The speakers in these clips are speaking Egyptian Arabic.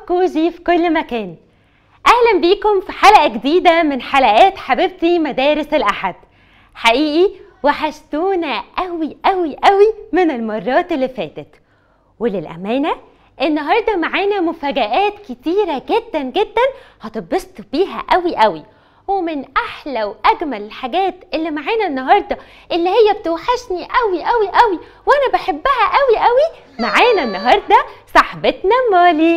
كوجي في كل مكان اهلا بيكم في حلقه جديده من حلقات حبيبتي مدارس الاحد حقيقي وحشتونا قوي قوي قوي من المرات اللي فاتت وللامانه النهارده معانا مفاجآت كتيره جدا جدا هتتبسطوا بيها قوي قوي ومن احلى واجمل الحاجات اللي معانا النهارده اللي هي بتوحشني قوي قوي قوي وانا بحبها قوي قوي معانا النهارده صاحبتنا مولي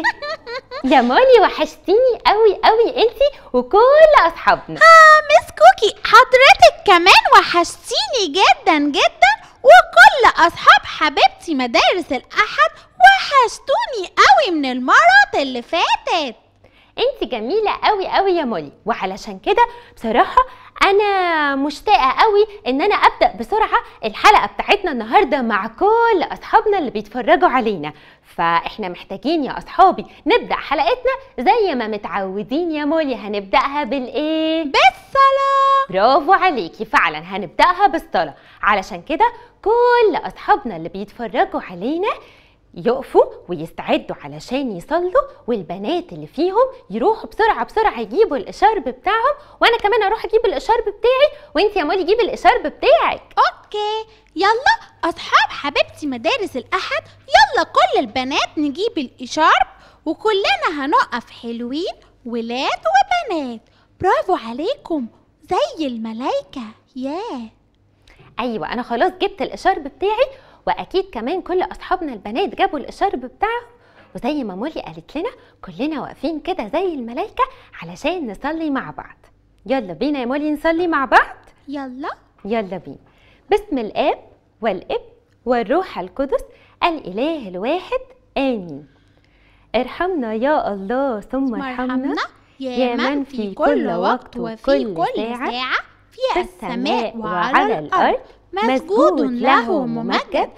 يا مولي وحشتيني قوي قوي انتي وكل اصحابنا آه مس كوكي حضرتك كمان وحشتيني جدا جدا وكل أصحاب حبيبتي مدارس الأحد وحشتوني قوي من المرات اللي فاتت انت جميله قوي قوي يا مولي وعلشان كده بصراحه انا مشتاقه قوي ان انا ابدا بسرعه الحلقه بتاعتنا النهارده مع كل اصحابنا اللي بيتفرجوا علينا فاحنا محتاجين يا اصحابي نبدا حلقتنا زي ما متعودين يا مولي هنبداها بالايه بالصلاة برافو عليكي فعلا هنبداها بالصلاه علشان كده كل اصحابنا اللي بيتفرجوا علينا يقفوا ويستعدوا علشان يصلوا والبنات اللي فيهم يروحوا بسرعه بسرعه يجيبوا الاشارب بتاعهم وانا كمان اروح اجيب الاشارب بتاعي وانت يا مولي جيبي الاشارب بتاعك أوكي يلا أصحاب حبيبتي مدارس الأحد يلا كل البنات نجيب الإشارب وكلنا هنقف حلوين ولاد وبنات برافو عليكم زي الملايكة ياه ايوه انا خلاص جبت الاشارب بتاعي واكيد كمان كل اصحابنا البنات جابوا الاشارب بتاعهم وزي ما مولي قالت لنا كلنا واقفين كده زي الملايكه علشان نصلي مع بعض يلا بينا يا مولي نصلي مع بعض يلا يلا بينا باسم الاب والابن والروح القدس الاله الواحد امين ارحمنا يا الله ثم ارحمنا يا من في كل وقت وفي كل ساعة في السماء وعلى الأرض مسجود له ممجد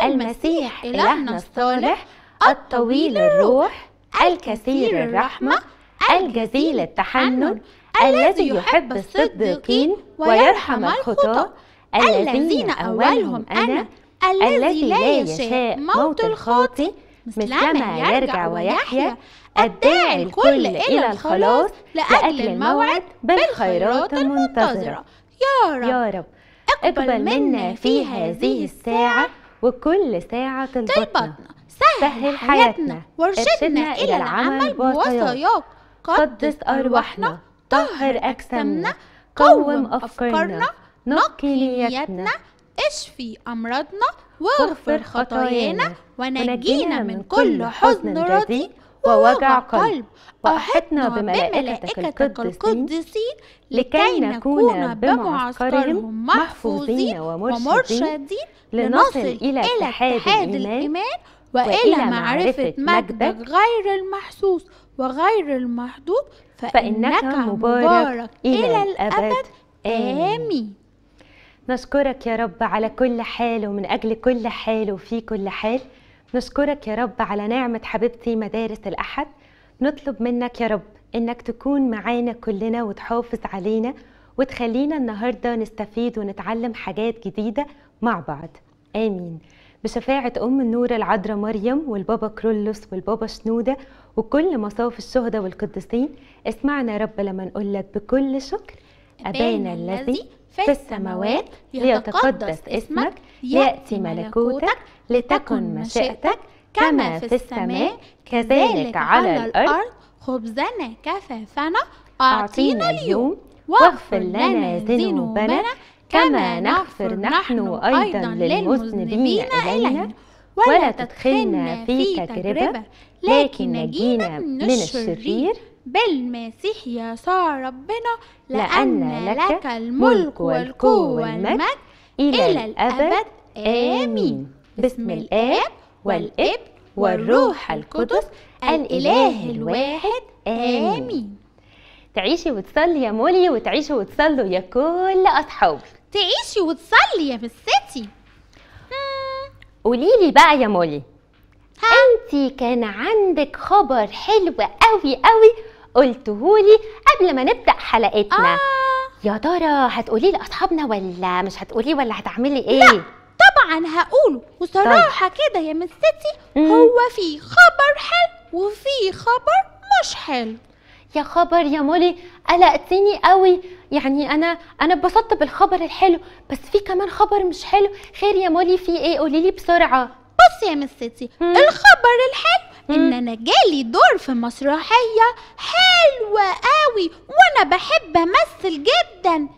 المسيح إلهنا الصالح الطويل الروح الكثير الرحمة الجزيل التحنن الذي يحب الصديقين ويرحم الخطاة الذين أولهم أنا الذي لا يشاء موت الخاطي مثلما يرجع ويحيا الداعي الكل إلى الخلاص لأجل الموعد بالخيرات المنتظرة يا رب يا رب اقبل منا في هذه الساعة وكل ساعة طلبتنا طلبتنا سهل حياتنا وارشدنا إلى العمل بوصاياك قدس أرواحنا طهر أجسامنا قوم أفكارنا نقي نيتنا اشفي أمراضنا واغفر خطايانا ونجينا من كل حزن رديء ووجع قلب وأحطنا بملائكتك القدسين لكي نكون بمعسكرهم محفوظين ومرشدين لنصل إلى اتحاد الإيمان وإلى معرفة مجدك غير المحسوس وغير المحدود فإنك مبارك إلى الأبد آمين نشكرك يا رب على كل حال ومن أجل كل حال وفي كل حال نشكرك يا رب على نعمة حبيبتي مدارس الأحد نطلب منك يا رب إنك تكون معانا كلنا وتحافظ علينا وتخلينا النهاردة نستفيد ونتعلم حاجات جديدة مع بعض آمين بشفاعة أم النور العذراء مريم والبابا كرولوس والبابا شنودة وكل مصاف الشهداء والقديسين اسمعنا يا رب لما نقول لك بكل شكر أبانا الذي في السماوات ليتقدس اسمك يأتي ملكوتك لتكن مشيئتك كما في السماء كذلك على الأرض خبزنا كفافنا أعطينا اليوم واغفر لنا ذنوبنا كما نغفر نحن أيضا للمذنبين إلينا ولا تدخلنا في تجربة لكن نجينا من الشرير بالمسيح يسوع ربنا لأن لك الملك والقوة والمجد إلى الأبد آمين باسم الآب والابن والروح القدس الإله الواحد آمين تعيشي وتصلي يا مولي وتعيشي وتصلوا يا كل أصحابي تعيشي وتصلي يا مستي قولي لي بقى يا مولي انتي كان عندك خبر حلو قوي قوي قلتهولي قبل ما نبدأ حلقتنا آه يا ترى هتقولي لاصحابنا ولا مش هتقولي ولا هتعملي ايه لا. طبعا هقوله وصراحة كده يا مستي مم. هو في خبر حلو وفي خبر مش حلو يا خبر يا مولي قلقتيني قوي يعني انا انا اتبسطت بالخبر الحلو بس في كمان خبر مش حلو خير يا مولي في ايه قولي لي بسرعه بصي يا مستي مم. الخبر الحلو ان مم. انا جالي دور في مسرحيه حلوه قوي وانا بحب امثل جدا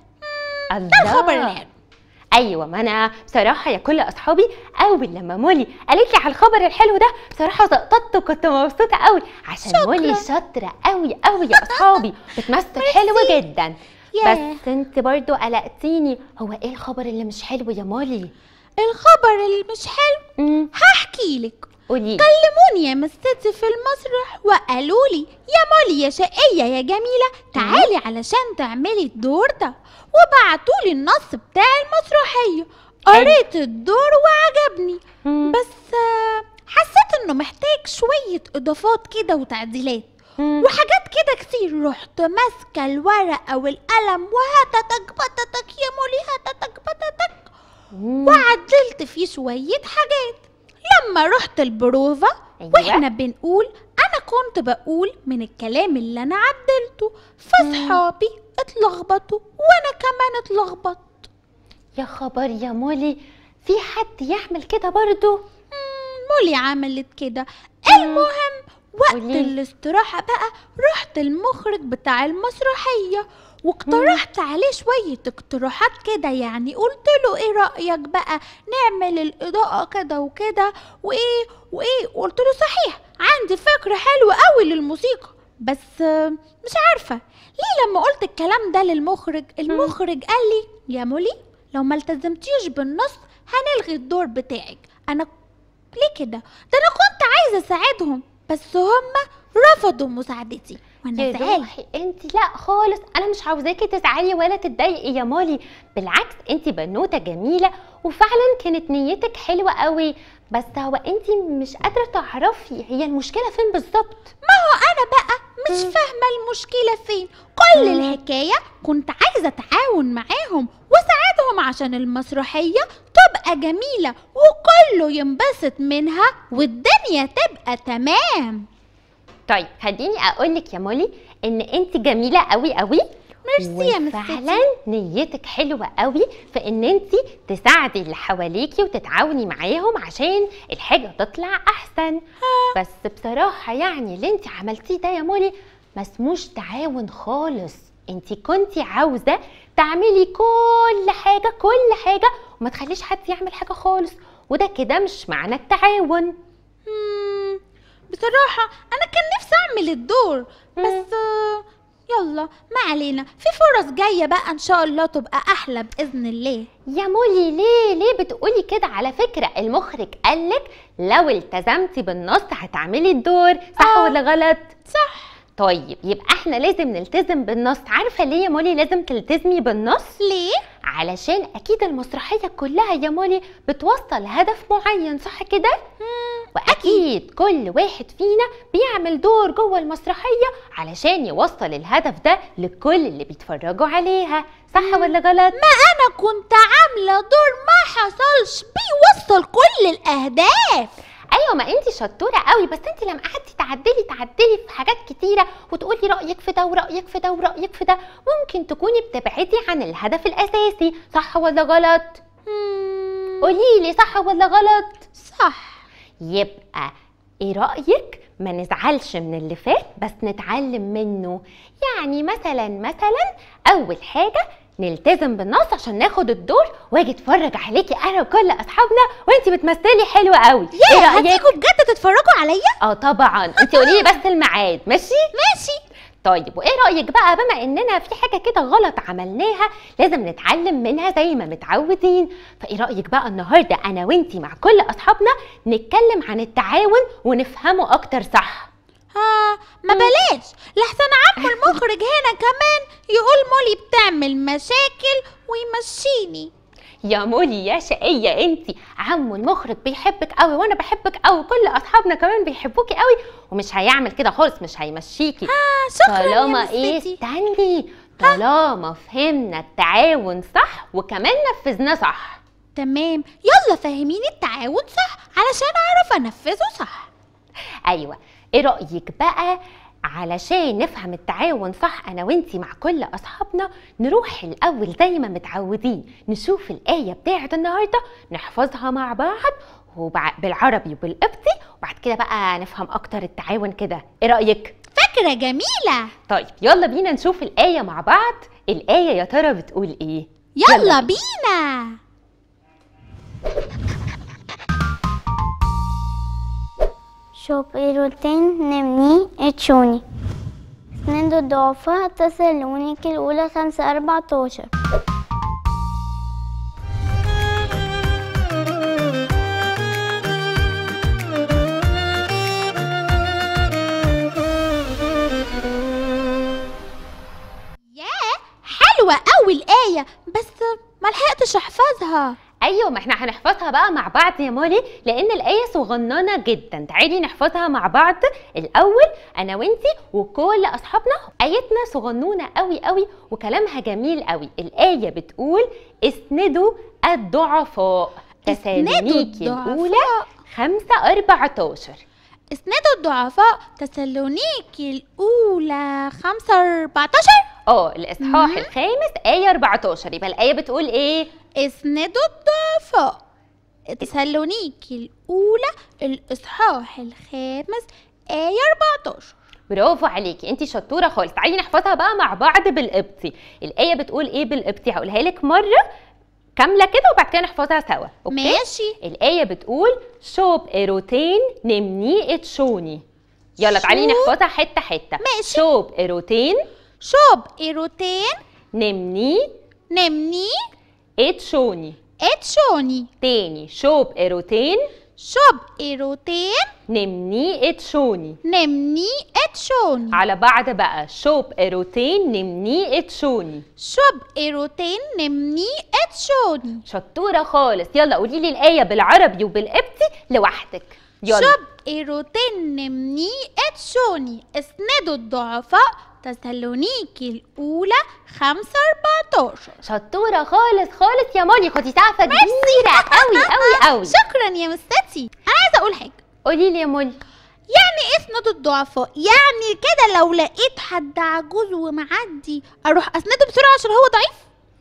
ده الخبر الحلو ايوه ما انا بصراحه يا كل اصحابي اول لما مولي قالت لي على الخبر الحلو ده بصراحه زقطت وكنت مبسوطه قوي عشان شكراً. مولي شاطره قوي قوي يا اصحابي بتمثل حلو جدا ياه. بس انت برضو قلقتيني هو ايه الخبر اللي مش حلو يا مولي الخبر اللي مش حلو امم هحكي لك قولي كلموني يا مستي في المسرح وقالوا لي يا مولي يا شقية يا جميلة تعالي علشان تعملي الدور ده وبعتوا لي النص بتاع المسرحية قريت الدور وعجبني مم. بس آه، حسيت انه محتاج شوية اضافات كده وتعديلات مم. وحاجات كده كتير رحت ماسكة الورقة والقلم وهتتك بتتك يا مولي هتتك بتتك مم. وعدلت فيه شوية حاجات لما رحت البروفة أيوة. واحنا بنقول انا كنت بقول من الكلام اللي انا عدلته فصحابي اتلخبطوا وانا كمان اتلخبطت يا خبر يا مولي في حد يعمل كده برضو مم، مولي عملت كده المهم وقت قوليلي. الاستراحة بقى رحت المخرج بتاع المسرحية واقترحت عليه شوية اقتراحات كده يعني قلت له ايه رأيك بقى نعمل الإضاءة كده وكده وايه وايه قلت له صحيح عندي فكرة حلوة قوي للموسيقى بس آه، مش عارفة ليه لما قلت الكلام ده للمخرج المخرج قال لي يا مولي لو ما التزمتيش بالنص هنلغي الدور بتاعك انا ليه كده ده انا كنت عايزه اساعدهم بس هما رفضوا مساعدتي وانا يا زعلت روحي انت لا خالص انا مش عاوزاكي تزعلي ولا تتضايقي يا مولي بالعكس انت بنوته جميله وفعلا كانت نيتك حلوه قوي بس هو انت مش قادره تعرفي هي المشكله فين بالظبط ما هو انا بقى مش فاهمه المشكله فين كل مم. الحكايه كنت عايزه اتعاون معاهم واساعدهم عشان المسرحيه تبقى جميله وكله ينبسط منها والدنيا تبقى تمام طيب خليني اقول لك يا مولي ان انت جميله قوي قوي ميرسي يا مستي. وفعلا نيتك حلوه قوي في ان انت تساعدي اللي حواليكي وتتعاوني معاهم عشان الحاجه تطلع احسن بس بصراحه يعني اللي انت عملتيه ده يا مولي ما اسموش تعاون خالص انت كنتي عاوزه تعملي كل حاجه كل حاجه وما تخليش حد يعمل حاجه خالص وده كده مش معنى التعاون مم، بصراحة أنا كان نفسي أعمل الدور مم. بس آه، يلا ما علينا في فرص جاية بقى إن شاء الله تبقى أحلى بإذن الله يا مولي ليه ليه بتقولي كده على فكرة المخرج قالك لو التزمتي بالنص هتعملي الدور صح آه. ولا غلط صح طيب يبقى احنا لازم نلتزم بالنص عارفة ليه يا مولي لازم تلتزمي بالنص ليه؟ علشان اكيد المسرحية كلها يا مولي بتوصل هدف معين صح كده واكيد كل واحد فينا بيعمل دور جوه المسرحية علشان يوصل الهدف ده لكل اللي بيتفرجوا عليها صح ولا غلط ما أنا كنت عاملة دور ما حصلش بيوصل كل الأهداف ايوه ما انت شطوره قوي بس انت لما قعدتي تعدلي تعدلي في حاجات كتيره وتقولي رايك في ده ورايك في ده ورايك في ده ممكن تكوني بتبعدي عن الهدف الاساسي صح ولا غلط مم، قولي لي صح ولا غلط صح يبقى ايه رايك ما نزعلش من اللي فات بس نتعلم منه يعني مثلا مثلا اول حاجه نلتزم بالنص عشان ناخد الدور واجي اتفرج عليكي انا وكل اصحابنا وانتي بتمثلي حلوه قوي يا ايه رايك هتيجوا بجد تتفرجوا عليا؟ اه طبعا انت قولي لي بس الميعاد ماشي ماشي طيب وايه رايك بقى بما اننا في حاجه كده غلط عملناها لازم نتعلم منها زي ما متعودين فايه رايك بقى النهارده انا وانتي مع كل اصحابنا نتكلم عن التعاون ونفهمه اكتر صح ها ما بلاش لحسن عمو المخرج هنا كمان يقول مولي بتعمل مشاكل ويمشيني يا مولي يا شقية انتي عمو المخرج بيحبك قوي وانا بحبك قوي كل اصحابنا كمان بيحبوكي قوي ومش هيعمل كده خالص مش هيمشيكي آه شكرا طالما يا ايه مستي استني طالما فهمنا التعاون صح وكمان نفذناه صح تمام يلا فهميني التعاون صح علشان اعرف انفذه صح ايوه ايه رايك بقى علشان نفهم التعاون صح انا وانتي مع كل اصحابنا نروح الاول زي ما متعودين نشوف الايه بتاعه النهارده نحفظها مع بعض وبع- بالعربي وبالقبطي وبعد كده بقى نفهم اكتر التعاون كده ايه رايك فكرة جميلة طيب يلا بينا نشوف الايه مع بعض الايه يا ترى بتقول ايه يلا بينا شوبيروتين نمني اتشوني سند الضعفاء تسالونيك الأولى خمسة أربعتاشر ياه حلوة أوي الآية بس ملحقتش أحفظها ايوه ما احنا هنحفظها بقى مع بعض يا مولي لان الايه صغننه جدا تعالي نحفظها مع بعض الاول انا وانتي وكل اصحابنا ايتنا صغنونه قوي قوي وكلامها جميل قوي الايه بتقول اسندوا الضعفاء تسالونيكي الاولى خمسة أربعتاشر اسندوا الضعفاء تسالونيكي الأولى خمسة أربعتاشر اه الاصحاح الخامس آية 14 يبقى الآية بتقول ايه؟ اسندوا الضعفاء تسالونيكي الأولى الإصحاح الخامس آية 14 برافو عليكي انت شطوره خالص تعالي نحفظها بقى مع بعض بالقبطي الايه بتقول ايه بالقبطي هقولها لك مره كامله كده وبعد كده نحفظها سوا اوكي ماشي الايه بتقول شوب ايروتين نمني اتشوني يلا تعالي شوب. نحفظها حته حته ماشي. شوب ايروتين شوب إيروتين نمني نمني اتشوني اتشوني تاني شوب ايروتين شوب إيروتين نمني اتشوني نمني اتشوني على بعض بقى شوب ايروتين نمني اتشوني شوب إيروتين نمني اتشوني شطورة خالص يلا قولي لي الآية بالعربي وبالقبطي لوحدك يلا شوب إيروتين نمني اتشوني اسندوا الضعفاء تسالونيكي الأولى خمسة أربعتاشر شطورة خالص خالص يا مولي خدي سقفة كبيرة قوي قوي قوي شكرا يا مستتي أنا عايزة أقول حاجة قولي لي يا مولي يعني ايه اسندوا الضعفاء يعني كده لو لقيت حد عجوز ومعدي اروح اسنده بسرعه عشان هو ضعيف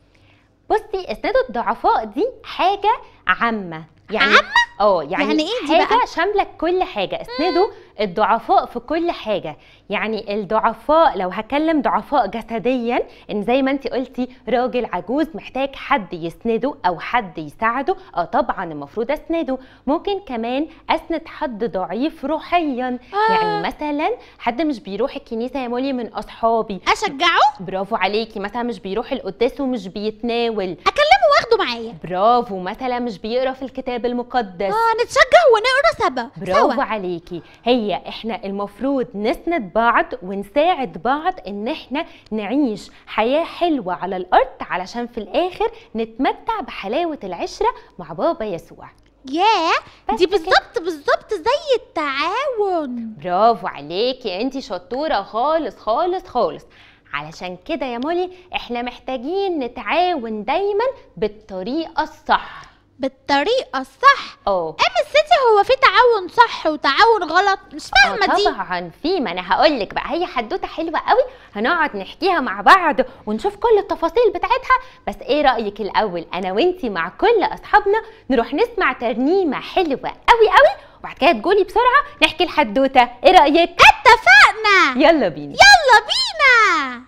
بصي اسندوا الضعفاء دي حاجة عامة يعني عامة؟ اه يعني, يعني إيه دي حاجة بقى؟ شاملة كل حاجة اسندوا الضعفاء في كل حاجة يعني الضعفاء لو هكلم ضعفاء جسديا ان زي ما انت قلتي راجل عجوز محتاج حد يسنده او حد يساعده اه طبعا المفروض اسنده ممكن كمان اسند حد ضعيف روحيا آه. يعني مثلا حد مش بيروح الكنيسة يا مولي من اصحابي اشجعه برافو عليكي مثلا مش بيروح القداس ومش بيتناول اكلمه واخده معايا برافو مثلا مش بيقرا في الكتاب المقدس اه نتشجع ونقرا سوا برافو سوا عليكي هي احنا المفروض نسند بعض ونساعد بعض ان احنا نعيش حياة حلوة على الارض علشان في الاخر نتمتع بحلاوة العشرة مع بابا يسوع ياه بس دي كده. بالظبط بالظبط زي التعاون برافو عليكي انتي شطورة خالص خالص خالص علشان كده يا مولي احنا محتاجين نتعاون دايما بالطريقة الصح بالطريقه الصح اه ام السيتي هو في تعاون صح وتعاون غلط مش فاهمه آه دي طبعا في ما انا هقول لك بقى هي حدوته حلوه قوي هنقعد نحكيها مع بعض ونشوف كل التفاصيل بتاعتها بس ايه رايك الاول انا وانتي مع كل اصحابنا نروح نسمع ترنيمه حلوه قوي قوي وبعد كده تقولي بسرعه نحكي الحدوته ايه رايك اتفقنا يلا بينا يلا بينا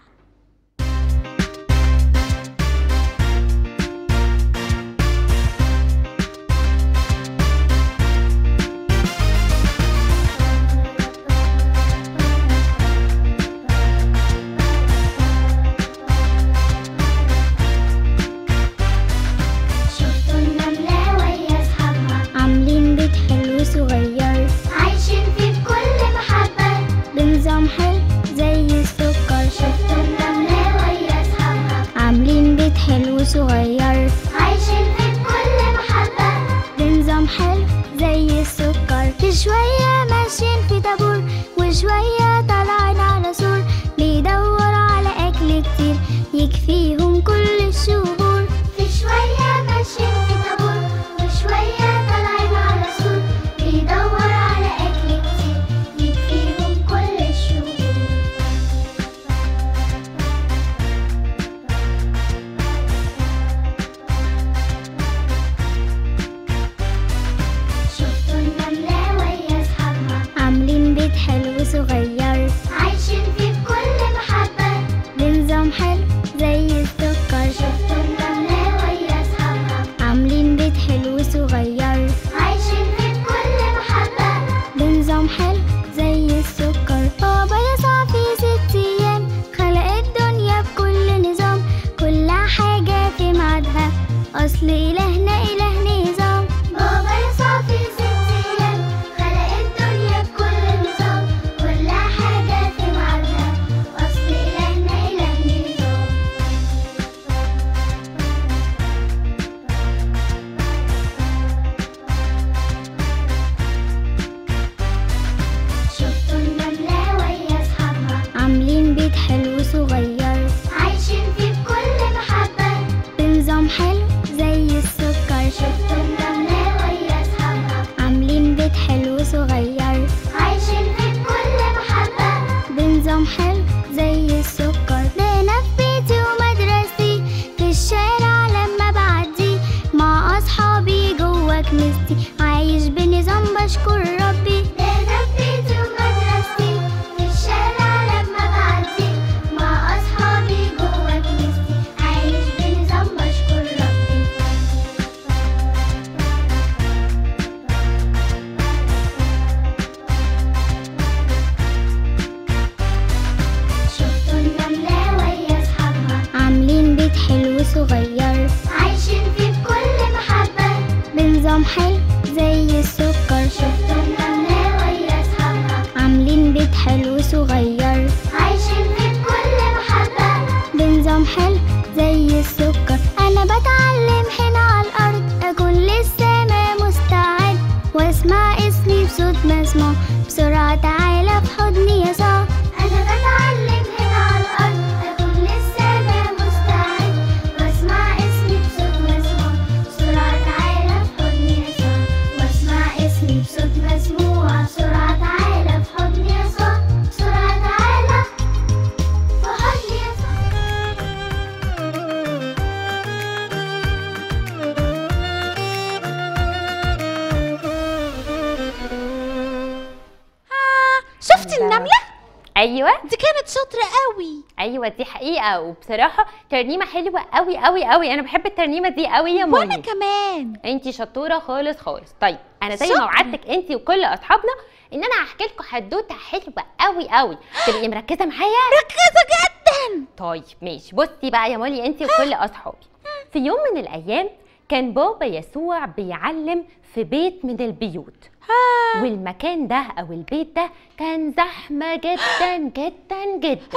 شفتوا النملة ويا أصحابها عاملين بيت حلو صغير عايشين فيه بكل محبة بنظام حلو زي السكر شفتوا بنظام حلو زي السكر شفتوا النملة ويا أصحابها عاملين بيت حلو صغير عايشين في بكل محبة بنظام حلو زي السكر انا بتعلم هنا على الارض اكون للسما مستعد واسمع اسمي بصوت مسموع بسرعة تعالى في حضني يا صاح أنا بتعلم هنا على الأرض أكون للسما مستعد وأسمع اسمي بصوت مسموع بسرعة تعالى في حضني يسوع وأسمع اسمي بصوت مسموع بسرعة تعالى في حضني يسوع بسرعة تعالى في حضني يسوع آه شفتي ده- النملة؟ ايوه دي كانت شاطرة قوي ايوه دي حقيقه وبصراحه ترنيمه حلوه قوي قوي قوي انا بحب الترنيمه دي قوي يا وانا موني كمان انتي شطوره خالص خالص طيب انا زي ما شكراً. وعدتك انتي وكل اصحابنا ان انا هحكي لكم حدوته حلوه قوي قوي تبقي مركزه معايا ركزة جدا طيب ماشي بصي بقى يا مولي انتي وكل اصحابي في يوم من الايام كان بابا يسوع بيعلم في بيت من البيوت ها والمكان ده او البيت ده كان زحمه جدا جدا جدا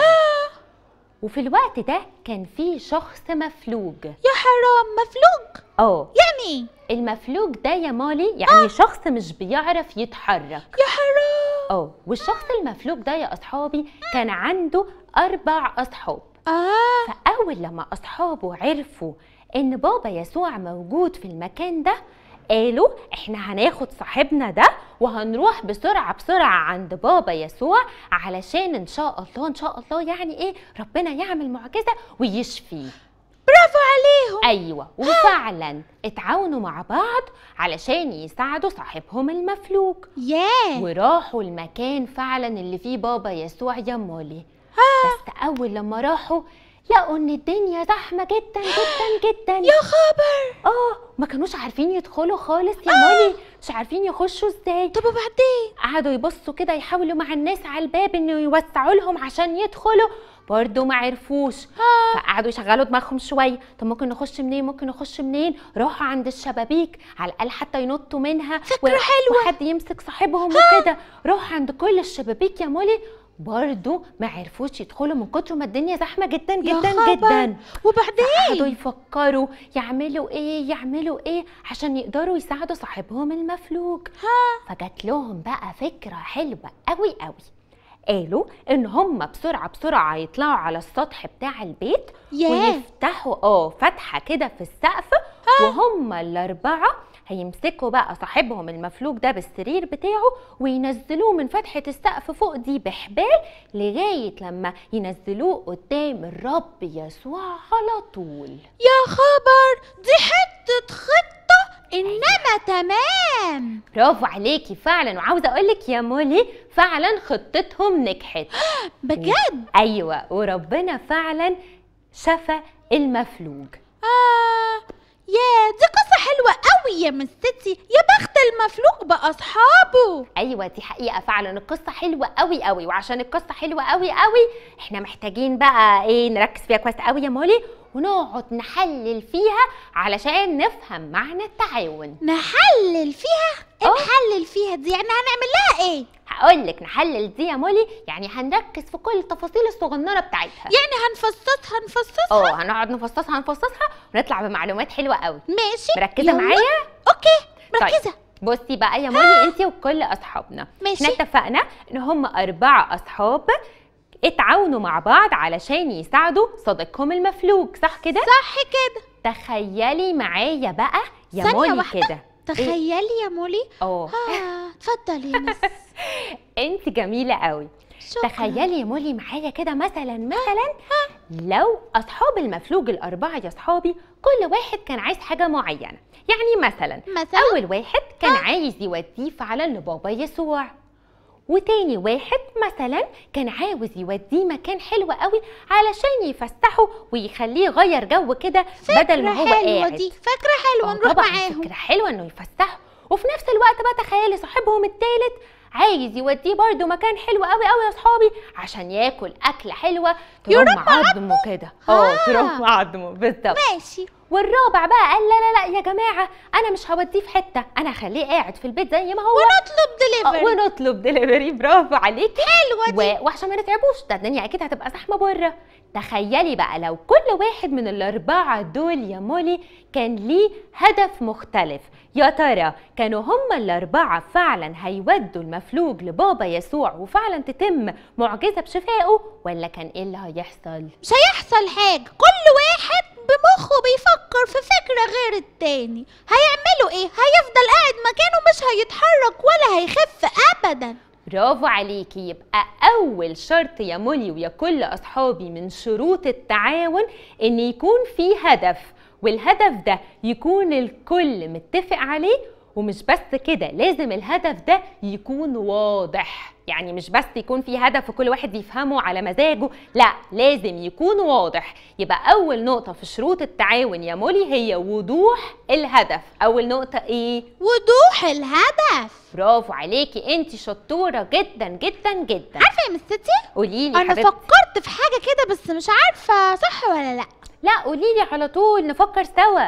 وفي الوقت ده كان في شخص مفلوج يا حرام مفلوج اه يعني المفلوج ده يا مالي يعني شخص مش بيعرف يتحرك يا حرام اه والشخص المفلوج ده يا اصحابي كان عنده اربع اصحاب اه فاول لما اصحابه عرفوا ان بابا يسوع موجود في المكان ده قالوا احنا هناخد صاحبنا ده وهنروح بسرعة بسرعة عند بابا يسوع علشان ان شاء الله ان شاء الله يعني ايه ربنا يعمل معجزة ويشفيه برافو عليهم ايوه وفعلا اتعاونوا مع بعض علشان يساعدوا صاحبهم المفلوج ياه وراحوا المكان فعلا اللي فيه بابا يسوع يا مولي بس اول لما راحوا لقوا ان الدنيا زحمه جدا جدا جدا يا خبر اه ما كانوش عارفين يدخلوا خالص يا مولي مش عارفين يخشوا ازاي طب وبعدين قعدوا يبصوا كده يحاولوا مع الناس على الباب انه يوسعوا لهم عشان يدخلوا برضه ما عرفوش فقعدوا يشغلوا دماغهم شويه طب ممكن نخش منين ممكن نخش منين راحوا عند الشبابيك على الاقل حتى ينطوا منها فكرة حلوة. وحد يمسك صاحبهم وكده راحوا عند كل الشبابيك يا مولي برضه ما عرفوش يدخلوا من كتر ما الدنيا زحمه جدا يا جدا خبر. جدا قعدوا وبعدين يفكروا يعملوا ايه يعملوا ايه عشان يقدروا يساعدوا صاحبهم المفلوج ها فجات لهم بقى فكرة حلوة قوي قوي قالوا ان هم بسرعة بسرعة يطلعوا على السطح بتاع البيت ياه. ويفتحوا اه فتحة كده في السقف وهم الأربعة هيمسكوا بقى صاحبهم المفلوج ده بالسرير بتاعه وينزلوه من فتحة السقف فوق دي بحبال لغاية لما ينزلوه قدام الرب يسوع على طول يا خبر دي حتة خطة إنما تمام برافو عليكي فعلا وعاوزة أقولك يا مولي فعلا خطتهم نجحت بجد ايوه وربنا فعلا شفى المفلوج آه يا دي قصة حلوة قوي يا مستي يا بخت المفلوج بأصحابه ايوه دي حقيقه فعلا القصه حلوه قوي قوي وعشان القصه حلوه قوي قوي احنا محتاجين بقى ايه نركز فيها كويس قوي يا مولي ونقعد نحلل فيها علشان نفهم معنى التعاون نحلل فيها آه. نحلل فيها دي يعني هنعمل لها ايه هقول لك نحلل دي يا مولي يعني هنركز في كل التفاصيل الصغننه بتاعتها يعني هنفصصها نفصصها اه هنقعد نفصصها نفصصها ونطلع بمعلومات حلوه قوي ماشي مركزه يلا. معايا اوكي طيب. مركزة بصي بقى يا مولي انت وكل اصحابنا ماشي. احنا اتفقنا ان هم اربع اصحاب اتعاونوا مع بعض علشان يساعدوا صديقهم المفلوج صح كده صح كده تخيلي معايا بقى يا ثانية مولي واحدة. كده تخيلي يا مولي اه اه اتفضلي يا مس انت جميله قوي شكرا تخيلي يا مولي معايا كده مثلا مثلا لو اصحاب المفلوج الاربعه يا اصحابي كل واحد كان عايز حاجه معينه يعني مثلا مثلا اول واحد كان عايز يوديه فعلا لبابا يسوع وتاني واحد مثلا كان عاوز يوديه مكان حلو قوي علشان يفسحه ويخليه يغير جو كده بدل ما هو فكرة حلوة قاعد دي فكرة حلوة آه نروح طبعا معاهم فكرة حلوة انه يفسحه وفي نفس الوقت بقى تخيلي صاحبهم التالت عايز يوديه برده مكان حلو قوي قوي يا اصحابي عشان ياكل اكله حلوه ترم عظمه كده اه آه. ترم عظمه بالظبط ماشي والرابع بقى قال لا لا لا يا جماعه انا مش هوديه في حته انا هخليه قاعد في البيت زي ما هو ونطلب آه، دليفري ونطلب دليفري برافو عليكي حلوة دي و... وعشان ما نتعبوش ده الدنيا اكيد هتبقى زحمه بره تخيلي بقى لو كل واحد من الاربعه دول يا مولي كان ليه هدف مختلف يا ترى كانوا هما الاربعه فعلا هيودوا المفلوج لبابا يسوع وفعلا تتم معجزه بشفائه ولا كان ايه اللي هيحصل مش هيحصل حاجة كل واحد بمخه بيفكر في فكرة غير التاني هيعملوا ايه هيفضل قاعد مكانه مش هيتحرك ولا هيخف ابدا برافو عليكي يبقى أول شرط يا مولي ويا كل أصحابي من شروط التعاون إن يكون في هدف والهدف ده يكون الكل متفق عليه ومش بس كده لازم الهدف ده يكون واضح يعني مش بس يكون في هدف وكل واحد يفهمه على مزاجه لا لازم يكون واضح يبقى أول نقطة في شروط التعاون يا مولي هي وضوح الهدف أول نقطة إيه؟ وضوح الهدف برافو عليكي انت شطوره جدا جدا جدا عارفة يا مستي قولي لي انا حبيبتي فكرت في حاجة كده بس مش عارفة صح ولا لا لا قولي لي على طول نفكر سوا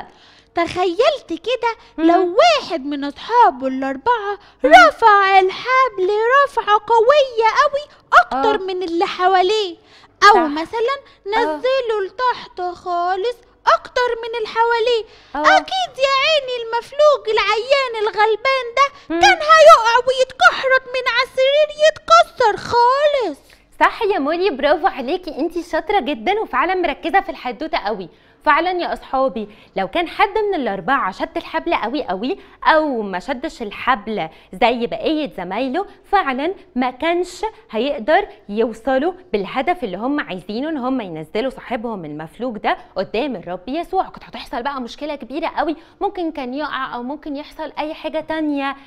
تخيلت كده مم. لو واحد من اصحابه الاربعه رفع الحبل رفعه قويه قوي اكتر آه. من اللي حواليه او صح. مثلا نزله لتحت خالص اكتر من اللي حواليه آه. اكيد يا عيني المفلوج العيان الغلبان ده مم. كان هيقع ويتكحرت من على السرير يتكسر خالص صح يا مولي برافو عليكي انت شاطره جدا وفعلا مركزه في الحدوته قوي فعلا يا اصحابي لو كان حد من الاربعه شد الحبل قوي قوي او ما شدش الحبل زي بقيه زمايله فعلا ما كانش هيقدر يوصلوا بالهدف اللي هم عايزينه ان هم ينزلوا صاحبهم المفلوج ده قدام الرب يسوع كنت هتحصل بقى مشكله كبيره قوي ممكن كان يقع او ممكن يحصل اي حاجه تانية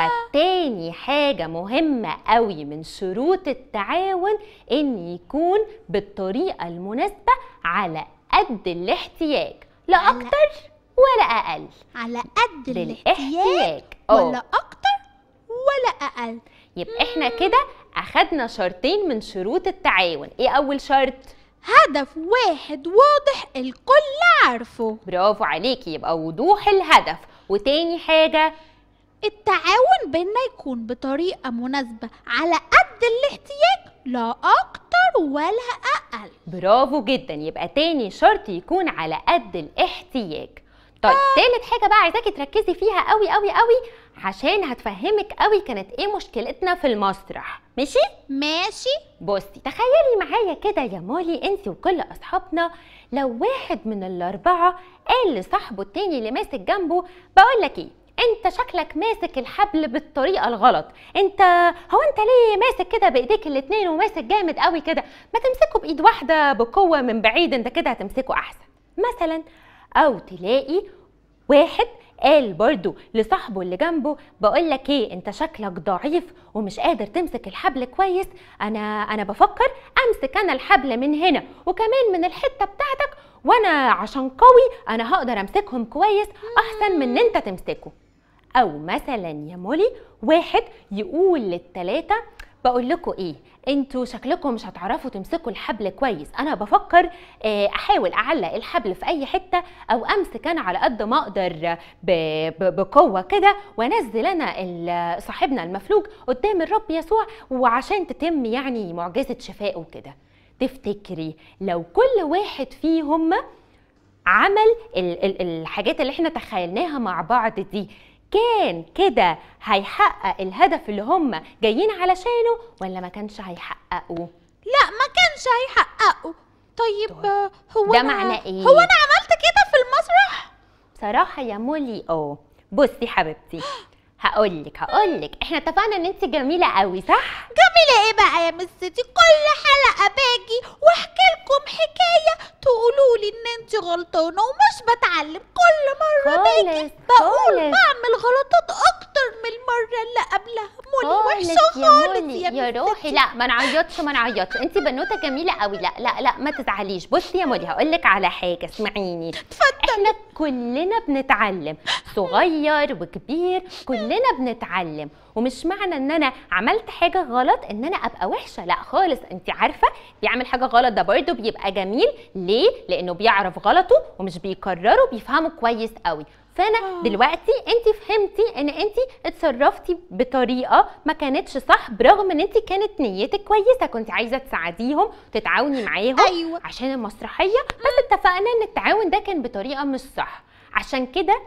فتاني حاجة مهمة قوي من شروط التعاون إن يكون بالطريقة المناسبة على قد الاحتياج لا على- أكتر ولا أقل على قد الاحتياج بالاحتياج أه. ولا اكتر ولا اقل يبقى احنا كده أخدنا شرطين من شروط التعاون إيه أول شرط؟ هدف واحد واضح الكل عارفه برافو عليكي يبقى وضوح الهدف وتاني حاجة التعاون بينا يكون بطريقة مناسبة على قد الاحتياج لا أكتر ولا أقل برافو جدا يبقى تاني شرط يكون على قد الاحتياج طيب تالت حاجة بقى عايزاكي تركزي فيها قوي قوي قوي عشان هتفهمك قوي كانت ايه مشكلتنا في المسرح ماشي ماشي بصي تخيلي معايا كده يا مولي انت وكل اصحابنا لو واحد من الاربعه قال لصاحبه التاني اللي ماسك جنبه بقول لك ايه انت شكلك ماسك الحبل بالطريقه الغلط انت هو انت ليه ماسك كده بايديك الاتنين وماسك جامد قوي كده ما تمسكه بايد واحده بقوه من بعيد انت كده هتمسكه احسن مثلا او تلاقي واحد قال برضو لصاحبه اللي جنبه بقول لك ايه انت شكلك ضعيف ومش قادر تمسك الحبل كويس انا انا بفكر امسك انا الحبل من هنا وكمان من الحته بتاعتك وانا عشان قوي انا هقدر امسكهم كويس احسن من ان انت تمسكه او مثلا يا مولي واحد يقول للتلاتة بقول لكم ايه انتوا شكلكم مش هتعرفوا تمسكوا الحبل كويس انا بفكر آه، احاول اعلق الحبل في اي حته او امسك انا على قد ما اقدر ب- ب- بقوه كده وانزل انا ال- صاحبنا المفلوج قدام الرب يسوع وعشان تتم يعني معجزه شفاء وكده تفتكري لو كل واحد فيهم عمل ال- ال- الحاجات اللي احنا تخيلناها مع بعض دي كان كده هيحقق الهدف اللي هم جايين علشانه ولا ما كانش هيحققه لا ما كانش هيحققه طيب آه، هو ده أنا- معناه إيه؟ هو أنا عملت كده في المسرح بصراحة يا مولي اه بصي حبيبتي هقولك هقولك احنا اتفقنا ان انت جميلة قوي صح؟ جميلة ايه بقى يا مستي كل حلقة باجي واحكي لكم حكاية تقولوا لي ان انت غلطانة ومش بتعلم كل مرة باجي خالص بقول خالص بعمل غلطات اكتر من المرة اللي قبلها مولي خالص وحشة يا خالص مولي. يا يا يا مس روحي ستي. لا ما نعيطش ما نعيطش انت بنوته جميله قوي لا لا لا ما تزعليش بصي يا مولي هقول لك على حاجه اسمعيني احنا كلنا بنتعلم صغير وكبير كلنا بنتعلم ومش معنى ان انا عملت حاجه غلط ان انا ابقى وحشه لا خالص انت عارفه بيعمل حاجه غلط ده برضه بيبقى جميل ليه لانه بيعرف غلطه ومش بيكرره بيفهمه كويس قوي فانا آه. دلوقتي انت فهمتي ان انت اتصرفتي بطريقه ما كانتش صح برغم ان انت كانت نيتك كويسه كنت عايزه تساعديهم تتعاوني معاهم أيوة. عشان المسرحيه بس اتفقنا ان التعاون ده كان بطريقه مش صح عشان كده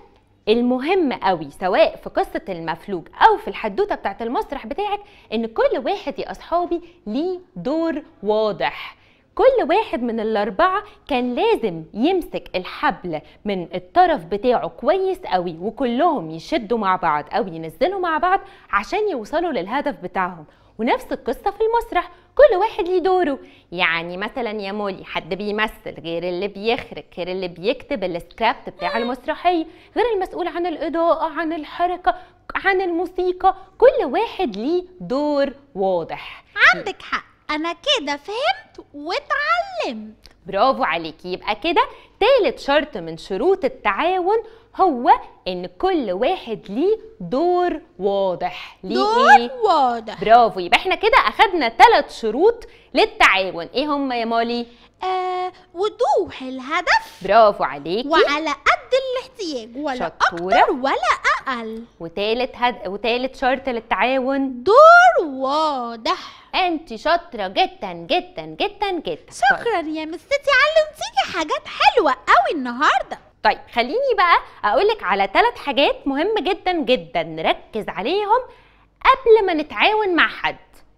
المهم قوي سواء في قصة المفلوج أو في الحدوتة بتاعت المسرح بتاعك إن كل واحد يا أصحابي ليه دور واضح كل واحد من الأربعة كان لازم يمسك الحبل من الطرف بتاعه كويس قوي وكلهم يشدوا مع بعض أو ينزلوا مع بعض عشان يوصلوا للهدف بتاعهم ونفس القصة في المسرح كل واحد ليه دوره يعني مثلا يا مولي حد بيمثل غير اللي بيخرج غير اللي بيكتب السكريبت بتاع المسرحية غير المسؤول عن الإضاءة عن الحركة عن الموسيقى كل واحد ليه دور واضح عندك حق انا كده فهمت واتعلمت برافو عليكي يبقى كده تالت شرط من شروط التعاون هو ان كل واحد ليه دور واضح ليه دور ايه واضح برافو يبقى احنا كده اخدنا ثلاث شروط للتعاون ايه هم يا مولي آه وضوح الهدف برافو عليكي وعلى قد الاحتياج ولا شطورة. اكتر ولا اقل وتالت هد... وتالت شرط للتعاون دور واضح انت شاطره جدا جدا جدا جدا شكرا يا مستي علمتيني حاجات حلوه قوي النهارده طيب خليني بقى اقولك على ثلاث حاجات مهمه جدا جدا نركز عليهم قبل ما نتعاون مع حد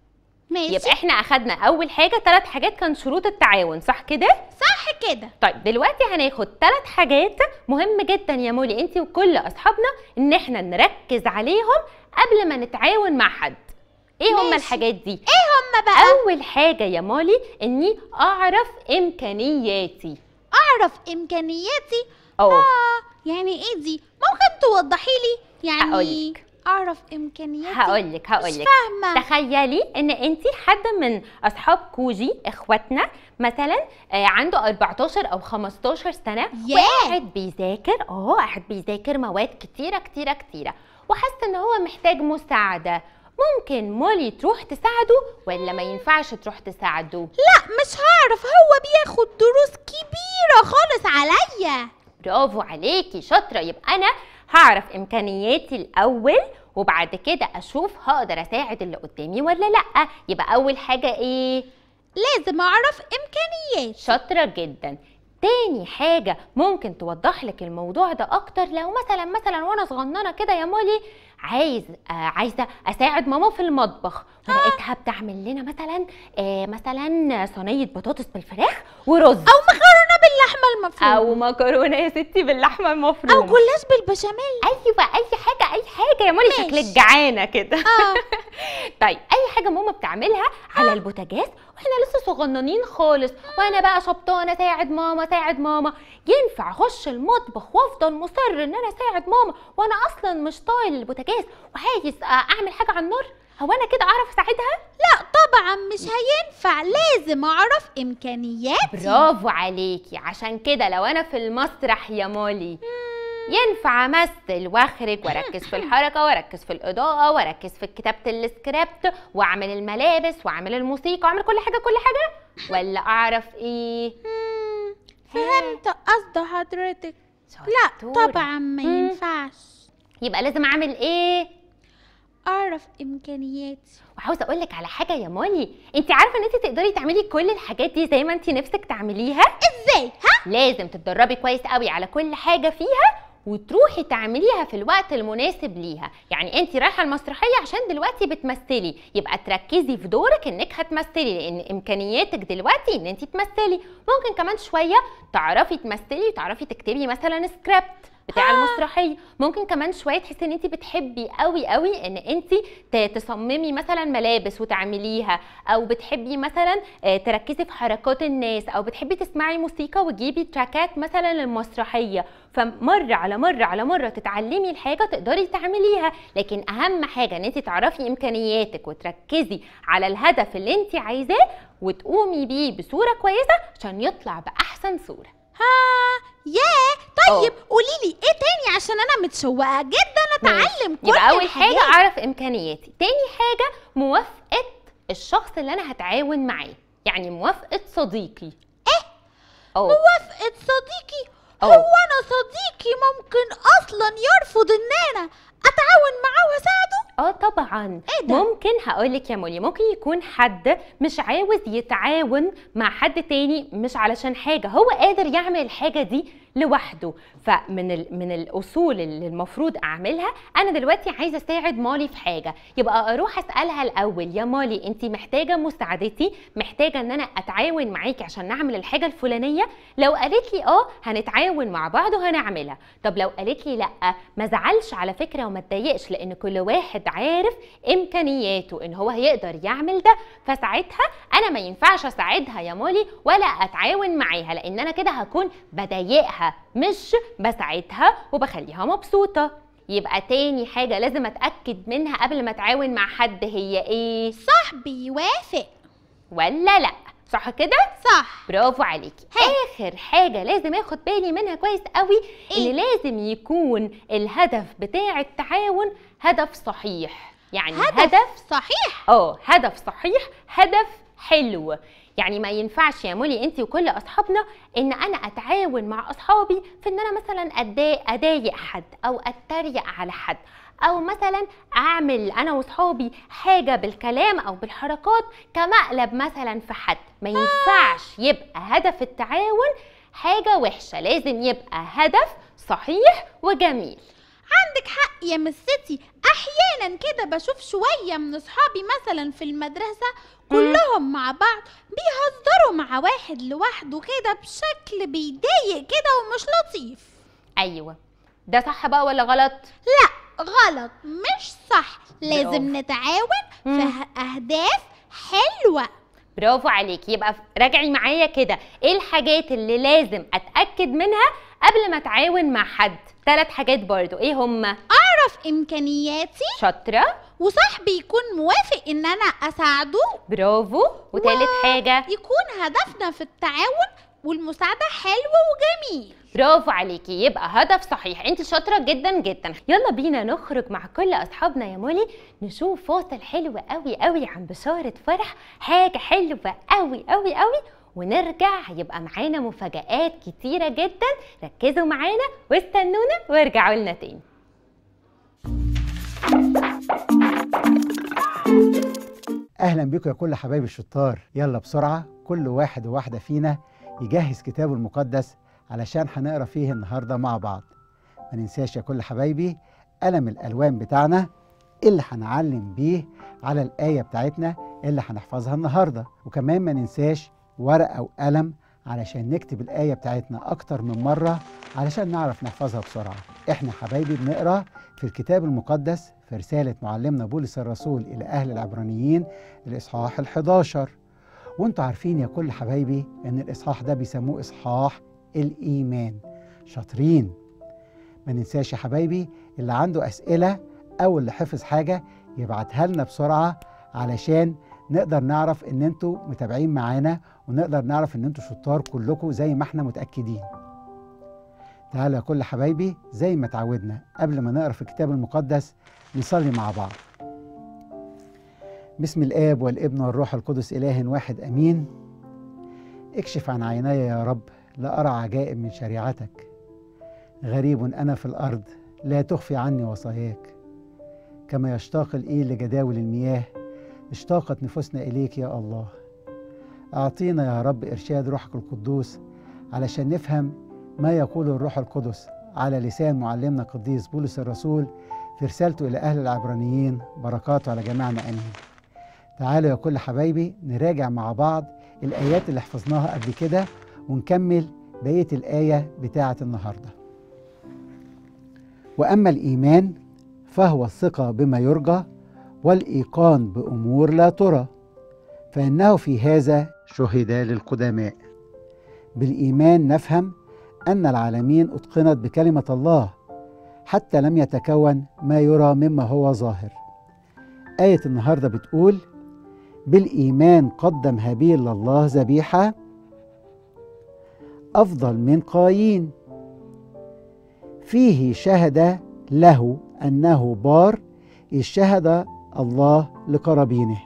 ماشي يبقى احنا اخدنا اول حاجه ثلاث حاجات كان شروط التعاون صح كده صح كده طيب دلوقتي هناخد ثلاث حاجات مهم جدا يا مولي انت وكل اصحابنا ان احنا نركز عليهم قبل ما نتعاون مع حد ايه هم ماشي. الحاجات دي ايه هما بقى اول حاجه يا مولي اني اعرف امكانياتي اعرف امكانياتي اه اه يعني ايه دي ممكن توضحي لي يعني هقولك. اعرف امكانياتي هقولك مش هقولك فاهمه تخيلي ان انت حد من اصحاب كوجي اخواتنا مثلا آه، عنده 14 او 15 سنه ياه. وقاعد بيذاكر اه قاعد بيذاكر مواد كتيره كتيره كتيره وحاسه ان هو محتاج مساعده ممكن مولي تروح تساعده ولا ما ينفعش تروح تساعده لا مش هعرف هو بياخد دروس كبيره خالص عليا برافو عليكي شاطره يبقى انا هعرف امكانياتي الاول وبعد كده اشوف هقدر اساعد اللي قدامي ولا لا يبقى اول حاجه ايه لازم اعرف امكانياتي شاطرة جدا تاني حاجة ممكن توضح لك الموضوع ده أكتر لو مثلا مثلا وأنا صغننة كده يا مولي عايز آه عايزة أساعد ماما في المطبخ ولقيتها بتعمل لنا مثلا آه مثلا صينية بطاطس بالفراخ ورز او مكرونه باللحمه المفرومه أو مكرونة يا ستي باللحمة المفرومة او جلاش بالبشاميل أيوة أي حاجة أي حاجة يا مولي ماشي. شكلك جعانة كده اه طيب اي حاجه ماما بتعملها على البوتاجاز واحنا لسه صغننين خالص وانا بقى شبطانه اساعد ماما اساعد ماما ينفع اخش المطبخ وافضل مصر ان انا اساعد ماما وانا اصلا مش طايل البوتاجاز وعايز آه، اعمل حاجه على النار هو انا كده اعرف اساعدها لا طبعا مش هينفع لازم اعرف امكانياتي برافو عليكي عشان كده لو انا في المسرح يا مولي ينفع امثل واخرج واركز في الحركه واركز في الاضاءه واركز في كتابه السكريبت واعمل الملابس واعمل الموسيقى واعمل كل حاجه كل حاجه ولا اعرف ايه مم، فهمت قصد حضرتك لا شطورة. طبعا ما مم. ينفعش يبقى لازم اعمل ايه اعرف امكانياتي وعاوزه اقول لك على حاجه يا مولي انت عارفه ان انت تقدري تعملي كل الحاجات دي زي ما انت نفسك تعمليها ازاي ها لازم تتدربي كويس قوي على كل حاجه فيها وتروحي تعمليها في الوقت المناسب ليها يعني انت رايحه المسرحيه عشان دلوقتي بتمثلي يبقى تركزي في دورك انك هتمثلي لان امكانياتك دلوقتي ان انت تمثلي ممكن كمان شويه تعرفي تمثلي وتعرفي تكتبي مثلا سكريبت بتاع المسرحيه ممكن كمان شويه تحسي ان انت بتحبي قوي قوي ان انت تصممي مثلا ملابس وتعمليها او بتحبي مثلا آه، تركزي في حركات الناس او بتحبي تسمعي موسيقى وتجيبي تراكات مثلا للمسرحيه فمره على مره على مره تتعلمي الحاجه تقدري تعمليها لكن اهم حاجه ان انت تعرفي امكانياتك وتركزي على الهدف اللي انت عايزاه وتقومي بيه بصوره كويسه عشان يطلع باحسن صوره ها ياه طيب قولي لي ايه تاني عشان انا متشوقه جدا اتعلم كل يبقى اول الحاجات. حاجه اعرف امكانياتي تاني حاجه موافقه الشخص اللي انا هتعاون معاه يعني موافقه صديقي ايه أوه. موافقه صديقي أوه. هو انا صديقي ممكن اصلا يرفض ان انا اتعاون معاه واساعده اه طبعا إيه ده؟ ممكن هقولك يا مولي ممكن يكون حد مش عاوز يتعاون مع حد تاني مش علشان حاجه هو قادر يعمل الحاجه دي لوحده فمن ال... من الاصول اللي المفروض اعملها انا دلوقتي عايزه اساعد مالي في حاجه يبقى اروح اسالها الاول يا مالي انت محتاجه مساعدتي محتاجه ان انا اتعاون معاكي عشان نعمل الحاجه الفلانيه لو قالت لي اه هنتعاون مع بعض وهنعملها طب لو قالت لي لا ما زعلش على فكره وما اتضايقش لان كل واحد عارف امكانياته ان هو هيقدر يعمل ده فساعتها انا ما ينفعش اساعدها يا مولي ولا اتعاون معاها لان انا كده هكون بضايقها مش بساعدها وبخليها مبسوطه يبقى تاني حاجة لازم اتأكد منها قبل ما اتعاون مع حد هي ايه صاحبي يوافق ولا لا صح كده صح برافو عليكي اخر حاجه لازم اخد بالي منها كويس قوي إيه؟ ان لازم يكون الهدف بتاع التعاون هدف صحيح يعني هدف, هدف صحيح اه هدف صحيح هدف حلو يعني ما ينفعش يا مولي انت وكل اصحابنا ان انا اتعاون مع اصحابي في ان انا مثلا أدا- اضايق حد او اتريق على حد او مثلا اعمل انا واصحابي حاجه بالكلام او بالحركات كمقلب مثلا في حد ما ينفعش يبقى هدف التعاون حاجه وحشه لازم يبقى هدف صحيح وجميل عندك حق يا مستي احيانا كده بشوف شويه من اصحابي مثلا في المدرسه كلهم مع بعض بيهزروا مع واحد لوحده كده بشكل بيضايق كده ومش لطيف ايوه ده صح بقى ولا غلط لا غلط مش صح برافو. لازم نتعاون في مم. ه- اهداف حلوه برافو عليك يبقى راجعي معايا كده ايه الحاجات اللي لازم اتاكد منها قبل ما اتعاون مع حد ثلاث حاجات برضو ايه هما اعرف امكانياتي شاطره وصاحبي يكون موافق ان انا اساعده برافو وتالت حاجه يكون هدفنا في التعاون والمساعده حلو وجميل برافو عليكي يبقى هدف صحيح انت شاطره جدا جدا يلا بينا نخرج مع كل اصحابنا يا مولي نشوف فاصل حلو قوي قوي عن بشاره فرح حاجه حلوه قوي قوي قوي ونرجع هيبقى معانا مفاجآت كتيرة جدا ركزوا معانا واستنونا وارجعوا لنا تاني اهلا بكم يا كل حبايبي الشطار يلا بسرعه كل واحد وواحده فينا يجهز كتابه المقدس علشان هنقرا فيه النهارده مع بعض ما ننساش يا كل حبايبي قلم الالوان بتاعنا اللي هنعلم بيه على الايه بتاعتنا اللي هنحفظها النهارده وكمان ما ننساش ورقه وقلم علشان نكتب الايه بتاعتنا اكتر من مره علشان نعرف نحفظها بسرعه احنا حبايبي بنقرا في الكتاب المقدس في رساله معلمنا بولس الرسول الى اهل العبرانيين الاصحاح ال11 وانتوا عارفين يا كل حبايبي ان الاصحاح ده بيسموه اصحاح الايمان شاطرين ما ننساش يا حبايبي اللي عنده اسئله او اللي حفظ حاجه يبعتها لنا بسرعه علشان نقدر نعرف ان انتوا متابعين معانا ونقدر نعرف ان انتوا شطار كلكم زي ما احنا متاكدين تعالوا يا كل حبايبي زي ما اتعودنا قبل ما نقرا في الكتاب المقدس نصلي مع بعض بسم الآب والابن والروح القدس إله واحد أمين اكشف عن عيني يا رب لا أرى عجائب من شريعتك غريب أنا في الأرض لا تخفي عني وصاياك كما يشتاق الإيل لجداول المياه اشتاقت نفوسنا إليك يا الله أعطينا يا رب إرشاد روحك القدوس علشان نفهم ما يقول الروح القدس على لسان معلمنا القديس بولس الرسول في رسالته إلى أهل العبرانيين بركاته على جميعنا آمين تعالوا يا كل حبايبي نراجع مع بعض الآيات اللي حفظناها قبل كده ونكمل بقية الآية بتاعة النهاردة واما الايمان فهو الثقه بما يرجى والايقان بامور لا ترى فانه في هذا شهد للقدماء بالايمان نفهم ان العالمين اتقنت بكلمه الله حتى لم يتكون ما يرى مما هو ظاهر ايه النهارده بتقول بالايمان قدم هابيل لله ذبيحه افضل من قايين فيه شهد له انه بار اذ شهد الله لقرابينه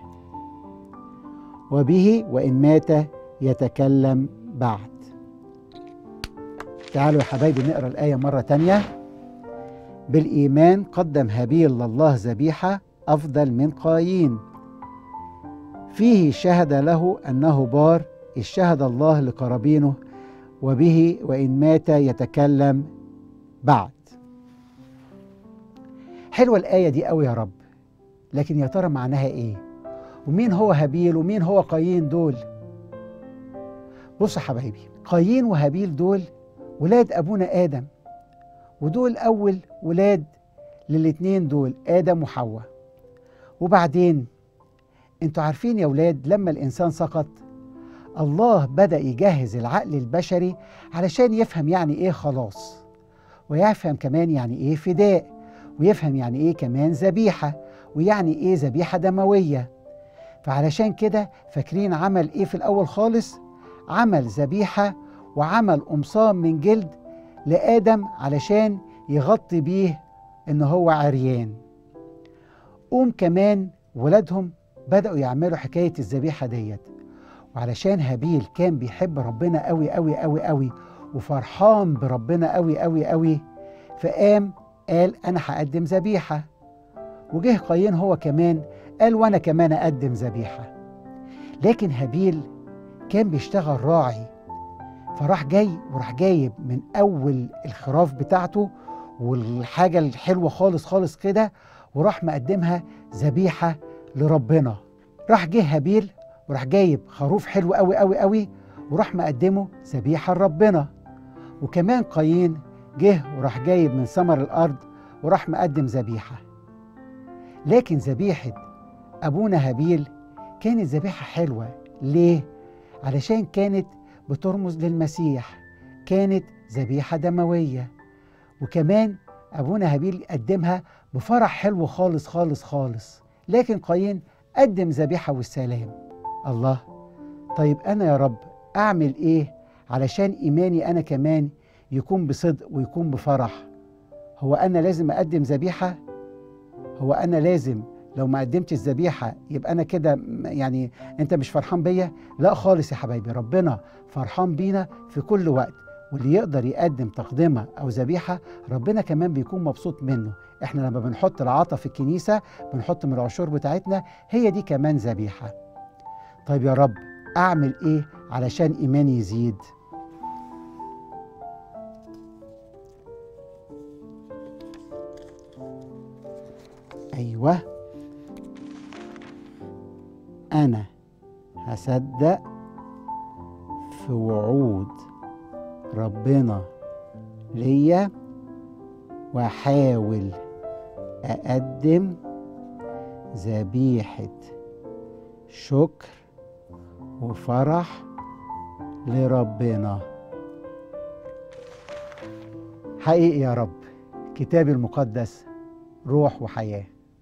وبه وان مات يتكلم بعد تعالوا يا حبايبي نقرا الايه مره تانيه بالايمان قدم هابيل لله ذبيحه افضل من قايين فيه شهد له انه بار اذ شهد الله لقرابينه وبه وان مات يتكلم بعد حلوه الايه دي قوي يا رب لكن يا ترى معناها ايه ومين هو هابيل ومين هو قايين دول بص يا حبايبي قايين وهابيل دول ولاد ابونا ادم ودول اول ولاد للاتنين دول ادم وحواء وبعدين انتوا عارفين يا ولاد لما الانسان سقط الله بدا يجهز العقل البشري علشان يفهم يعني ايه خلاص ويفهم كمان يعني ايه فداء ويفهم يعني ايه كمان ذبيحه ويعني ايه ذبيحه دمويه فعلشان كده فاكرين عمل ايه في الاول خالص عمل ذبيحه وعمل قمصان من جلد لادم علشان يغطي بيه ان هو عريان قوم كمان ولادهم بدأوا يعملوا حكاية الذبيحة ديت وعلشان هابيل كان بيحب ربنا قوي قوي قوي قوي وفرحان بربنا قوي قوي قوي فقام قال أنا هقدم ذبيحة وجه قايين هو كمان قال وأنا كمان أقدم ذبيحة لكن هابيل كان بيشتغل راعي فراح جاي وراح جايب من أول الخراف بتاعته والحاجة الحلوة خالص خالص كده وراح مقدمها ذبيحة لربنا راح جه هابيل وراح جايب خروف حلو قوي قوي قوي وراح مقدمه ذبيحة لربنا وكمان قايين جه وراح جايب من ثمر الأرض وراح مقدم ذبيحة لكن ذبيحة أبونا هابيل كانت ذبيحة حلوة ليه؟ علشان كانت بترمز للمسيح كانت ذبيحة دموية وكمان أبونا هابيل قدمها بفرح حلو خالص خالص خالص لكن قايين قدم ذبيحة والسلام الله طيب أنا يا رب أعمل إيه علشان إيماني أنا كمان يكون بصدق ويكون بفرح هو أنا لازم أقدم ذبيحة هو أنا لازم لو ما قدمتش الذبيحة يبقى أنا كده م- يعني أنت مش فرحان بيا لا خالص يا حبايبي ربنا فرحان بينا في كل وقت واللي يقدر يقدم تقدمة أو ذبيحة ربنا كمان بيكون مبسوط منه احنا لما بنحط العطا في الكنيسة بنحط من العشور بتاعتنا هي دي كمان ذبيحة طيب يا رب أعمل إيه علشان إيماني يزيد أيوة أنا هصدق في وعود ربنا ليا واحاول اقدم ذبيحه شكر وفرح لربنا حقيقي يا رب كتابي المقدس روح وحياه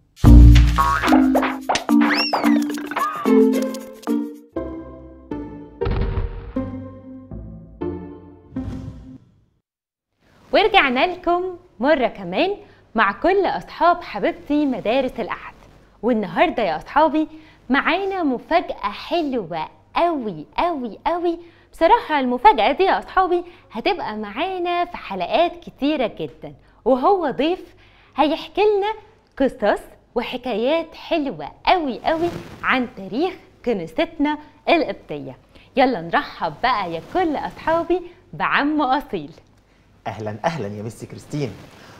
ورجعنا لكم مرة كمان مع كل أصحاب حبيبتي مدارس الأحد والنهاردة يا أصحابي معانا مفاجأة حلوة أوي أوي أوي بصراحة المفاجأة دي يا أصحابي هتبقى معانا في حلقات كتيرة جدا وهو ضيف هيحكي لنا قصص وحكايات حلوة أوي أوي عن تاريخ كنيستنا القبطية يلا نرحب بقى يا كل أصحابي بعم أصيل اهلا اهلا يا مس كريستين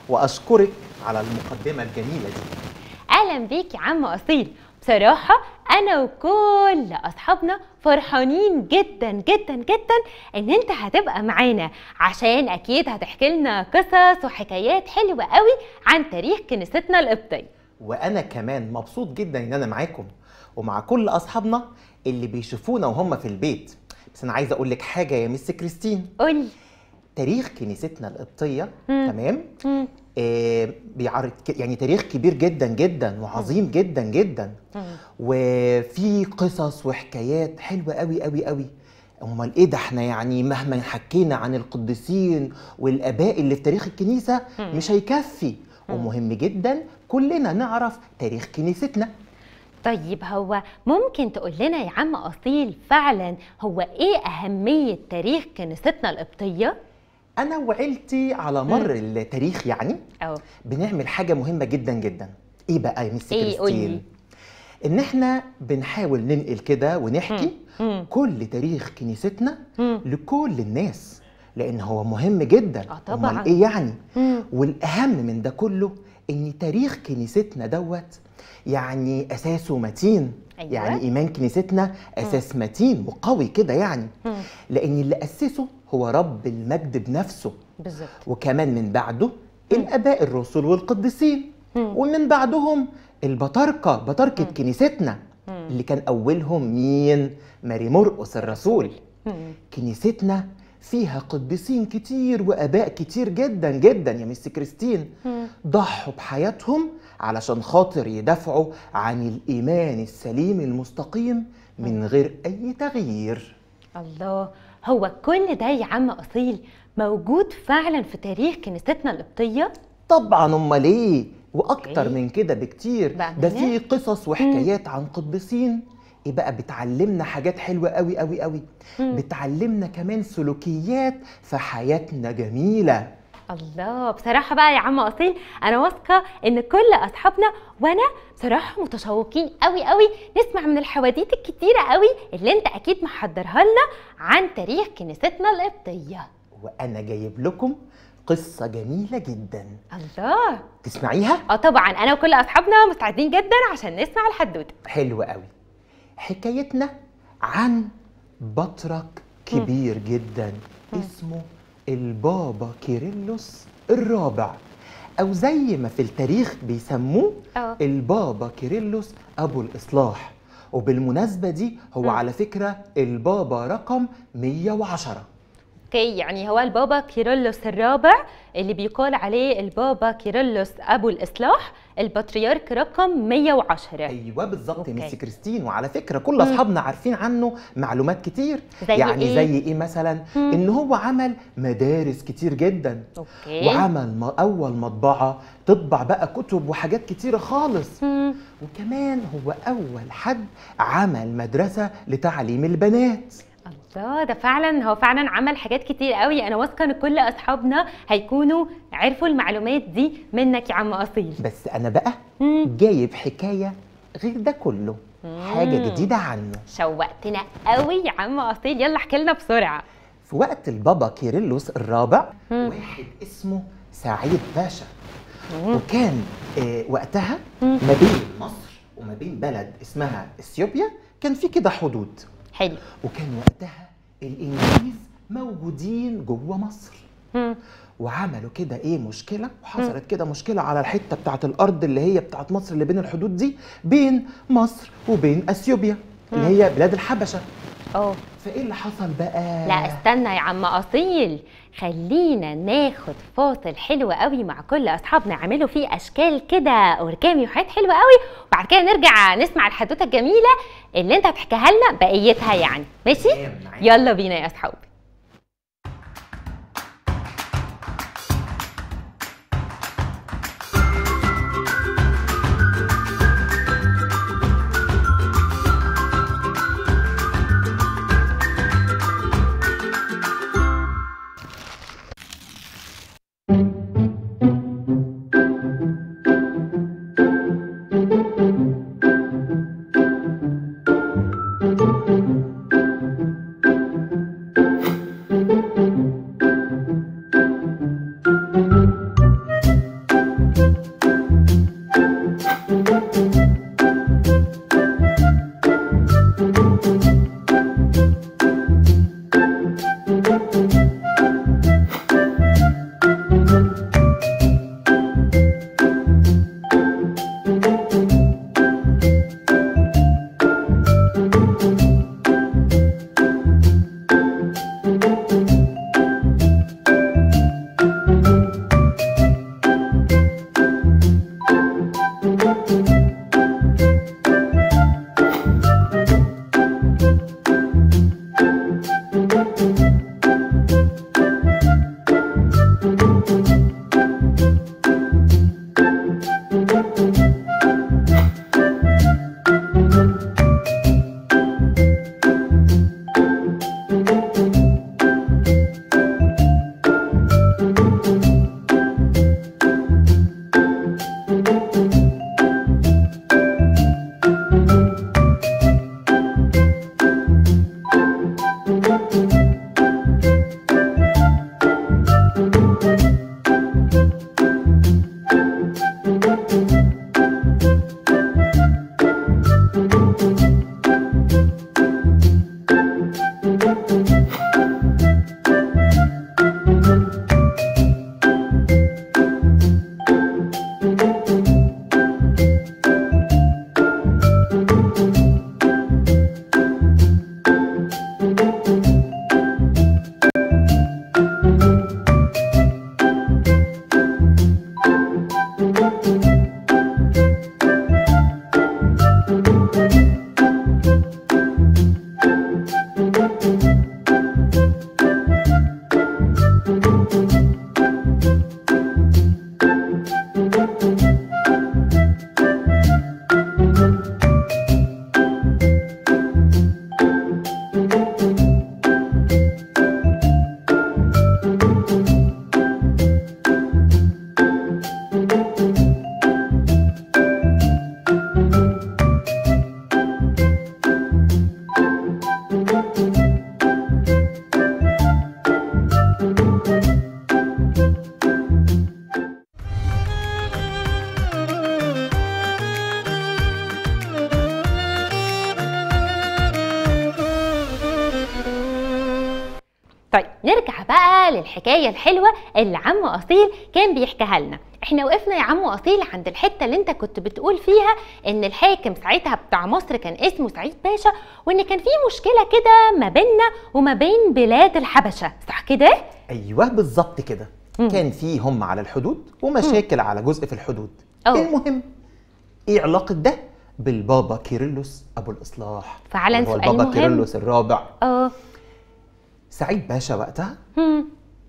واشكرك على المقدمه الجميله دي اهلا بيك يا عم اصيل بصراحه انا وكل اصحابنا فرحانين جدا جدا جدا ان انت هتبقى معانا عشان اكيد هتحكي لنا قصص وحكايات حلوه قوي عن تاريخ كنيستنا القبطيه وانا كمان مبسوط جدا ان انا معاكم ومع كل اصحابنا اللي بيشوفونا وهم في البيت بس انا عايزه اقول لك حاجه يا مس كريستين قولي تاريخ كنيستنا القبطيه مم. تمام مم. آه بيعرض ك- يعني تاريخ كبير جدا جدا وعظيم جدا جدا مم. وفي قصص وحكايات حلوه قوي قوي قوي امال ايه ده احنا يعني مهما حكينا عن القديسين والاباء اللي في تاريخ الكنيسه مش هيكفي ومهم جدا كلنا نعرف تاريخ كنيستنا طيب هو ممكن تقول لنا يا عم اصيل فعلا هو ايه اهميه تاريخ كنيستنا القبطيه انا وعيلتي على مر التاريخ يعني او بنعمل حاجه مهمه جدا جدا ايه بقى يا مس إيه؟ قولي. كريستين ان احنا بنحاول ننقل كده ونحكي مم. كل تاريخ كنيستنا مم. لكل الناس لان هو مهم جدا آه طبعاً. أمال ايه يعني مم. والاهم من ده كله ان تاريخ كنيستنا دوت يعني اساسه متين أيوة. يعني ايمان كنيستنا اساس متين وقوي كده يعني مم. لان اللي اسسه هو رب المجد بنفسه بالظبط وكمان من بعده الاباء الرسل والقديسين مم. ومن بعدهم البطاركه بطاركه كنيستنا اللي كان اولهم مين ماري مرقس الرسول مم. كنيستنا فيها قديسين كتير واباء كتير جدا جدا يا مس كريستين مم. ضحوا بحياتهم علشان خاطر يدافعوا عن الايمان السليم المستقيم من غير اي تغيير الله هو كل ده يا عم اصيل موجود فعلا في تاريخ كنيستنا القبطيه طبعا امال ايه واكتر أوكي. من كده بكتير بأمانة؟ ده في قصص وحكايات عن قديسين ايه بقى بتعلمنا حاجات حلوه قوي قوي قوي بتعلمنا كمان سلوكيات في حياتنا جميله الله بصراحة بقى يا عم أصيل أنا واثقة إن كل أصحابنا وأنا بصراحة متشوقين قوي قوي نسمع من الحواديت الكتيرة قوي اللي أنت أكيد محضرها لنا عن تاريخ كنيستنا القبطية وانا جايب لكم قصه جميله جدا الله تسمعيها اه طبعا أنا وكل أصحابنا مستعدين جدا عشان نسمع الحدوتة حلوة قوي حكايتنا عن بطرك كبير جدا اسمه البابا كيرلس الرابع او زي ما في التاريخ بيسموه اه. البابا كيرلس ابو الاصلاح وبالمناسبة دي هو على فكرة البابا رقم 110 اوكي يعني هو البابا كيرلس الرابع اللي بيقال عليه البابا كيرلس ابو الاصلاح البطريرك رقم 110 ايوه بالظبط يا أوكي. ميس كريستين وعلى فكره كل اصحابنا عارفين عنه معلومات كتير زي يعني إيه؟ زي ايه مثلا ان هو عمل مدارس كتير جدا اوكي وعمل م- اول مطبعه تطبع بقى كتب وحاجات كتيره خالص مم. وكمان هو اول حد عمل مدرسه لتعليم البنات الله ده فعلا هو فعلا عمل حاجات كتير قوي انا واثقه ان كل اصحابنا هيكونوا عرفوا المعلومات دي منك يا عم اصيل بس انا بقى مم. جايب حكايه غير ده كله حاجه جديده عنه شوقتنا قوي يا عم اصيل يلا احكي لنا بسرعه في وقت البابا كيرلس الرابع واحد اسمه سعيد باشا وكان آه وقتها ما بين مصر وما بين بلد اسمها اثيوبيا كان في كده حدود حلو وكان وقتها الانجليز موجودين جوه مصر مم. وعملوا كده ايه مشكله وحصلت كده مشكله على الحته بتاعت الارض اللي هي بتاعت مصر اللي بين الحدود دي بين مصر وبين اثيوبيا اللي هي بلاد الحبشه اه فايه اللي حصل بقى لا استنى يا عم اصيل خلينا ناخد فاصل حلو قوي مع كل اصحابنا يعملوا فيه اشكال كده اوريجامي وحاجات حلوه قوي وبعد كده نرجع نسمع الحدوته الجميله اللي انت هتحكيها لنا بقيتها يعني ماشي تمام، معاك. يلا بينا يا اصحابي طيب نرجع بقى للحكاية الحلوة اللي عم أصيل كان بيحكيها لنا احنا وقفنا يا عم أصيل عند الحتة اللي انت كنت بتقول فيها ان الحاكم ساعتها بتاع مصر كان اسمه سعيد باشا وان كان في مشكلة كده ما بيننا وما بين بلاد الحبشة صح كده؟ ايوه بالظبط كده مم. كان في هم على الحدود ومشاكل على جزء في الحدود أوه. المهم ايه علاقه ده بالبابا كيرلس ابو الاصلاح فعلاً اللي هو سؤال البابا مهم. كيرلس الرابع اه سعيد باشا وقتها هم،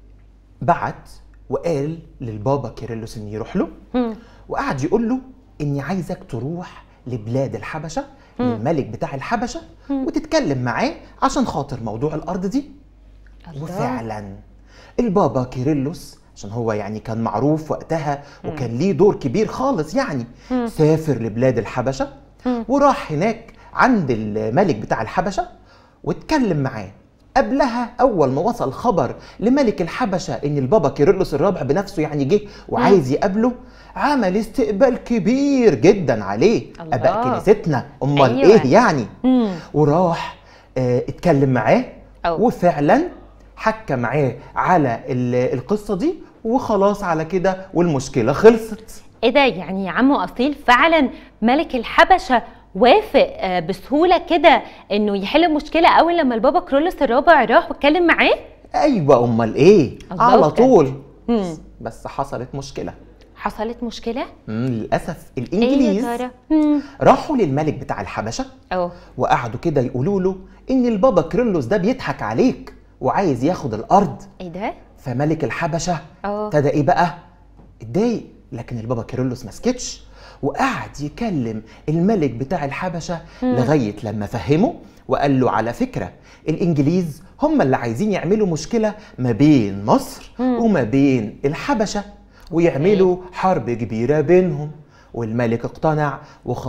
بعت وقال للبابا كيرلس ان يروح له هم، وقعد يقول له اني عايزك تروح لبلاد الحبشه للملك بتاع الحبشه وتتكلم معاه عشان خاطر موضوع الارض دي الله. وفعلا البابا كيرلس عشان هو يعني كان معروف وقتها وكان ليه دور كبير خالص يعني سافر لبلاد الحبشه وراح هناك عند الملك بتاع الحبشه واتكلم معاه قبلها اول ما وصل خبر لملك الحبشه ان البابا كيرلس الرابع بنفسه يعني جه وعايز يقابله عمل استقبال كبير جدا عليه الله. اباء كنيستنا امال أيوة. ايه يعني مم. وراح آه، اتكلم معاه أو. وفعلا حكى معاه على ال- القصه دي وخلاص على كده والمشكله خلصت ايه ده يعني يا عم اصيل فعلا ملك الحبشه وافق آه، بسهوله كده انه يحل المشكله اول لما البابا كرولوس الرابع راح واتكلم معاه ايوه امال ايه الله على بجد. طول مم. بس حصلت مشكله حصلت مشكله مم، للاسف ايه الانجليز يا ترى مم. راحوا للملك بتاع الحبشه اه وقعدوا كده يقولوا له ان البابا كريلوس ده بيضحك عليك وعايز ياخد الارض ايه ده فملك الحبشه اه ابتدى ايه بقى اتضايق لكن البابا كيرلس ما سكتش وقعد يكلم الملك بتاع الحبشه لغايه لما فهمه وقال له على فكره الانجليز هم اللي عايزين يعملوا مشكله ما بين مصر وما بين الحبشه ويعملوا حرب كبيره بينهم والملك اقتنع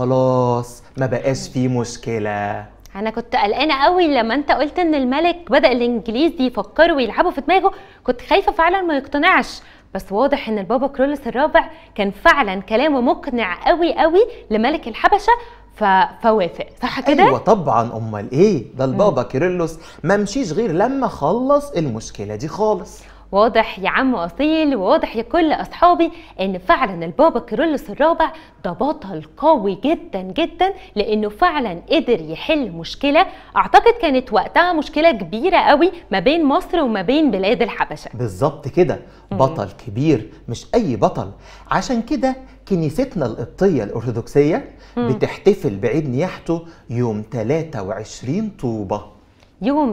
وخلاص ما بقاش في مشكله انا كنت قلقانه قوي لما انت قلت ان الملك بدا الانجليز يفكروا ويلعبوا في دماغه كنت خايفه فعلا ما يقتنعش بس واضح ان البابا كرولوس الرابع كان فعلا كلامه مقنع قوي قوي لملك الحبشه ف... فوافق صح كده ايوه طبعا امال ايه ده البابا كيرلس ما مشيش غير لما خلص المشكله دي خالص واضح يا عم اصيل وواضح يا كل اصحابي ان فعلا البابا كيرلس الرابع ده بطل قوي جدا جدا لانه فعلا قدر يحل مشكله اعتقد كانت وقتها مشكله كبيره قوي ما بين مصر وما بين بلاد الحبشه بالظبط كده بطل كبير مش اي بطل عشان كده كنيستنا القبطيه الارثوذكسيه بتحتفل بعيد نياحته يوم 23 طوبه يوم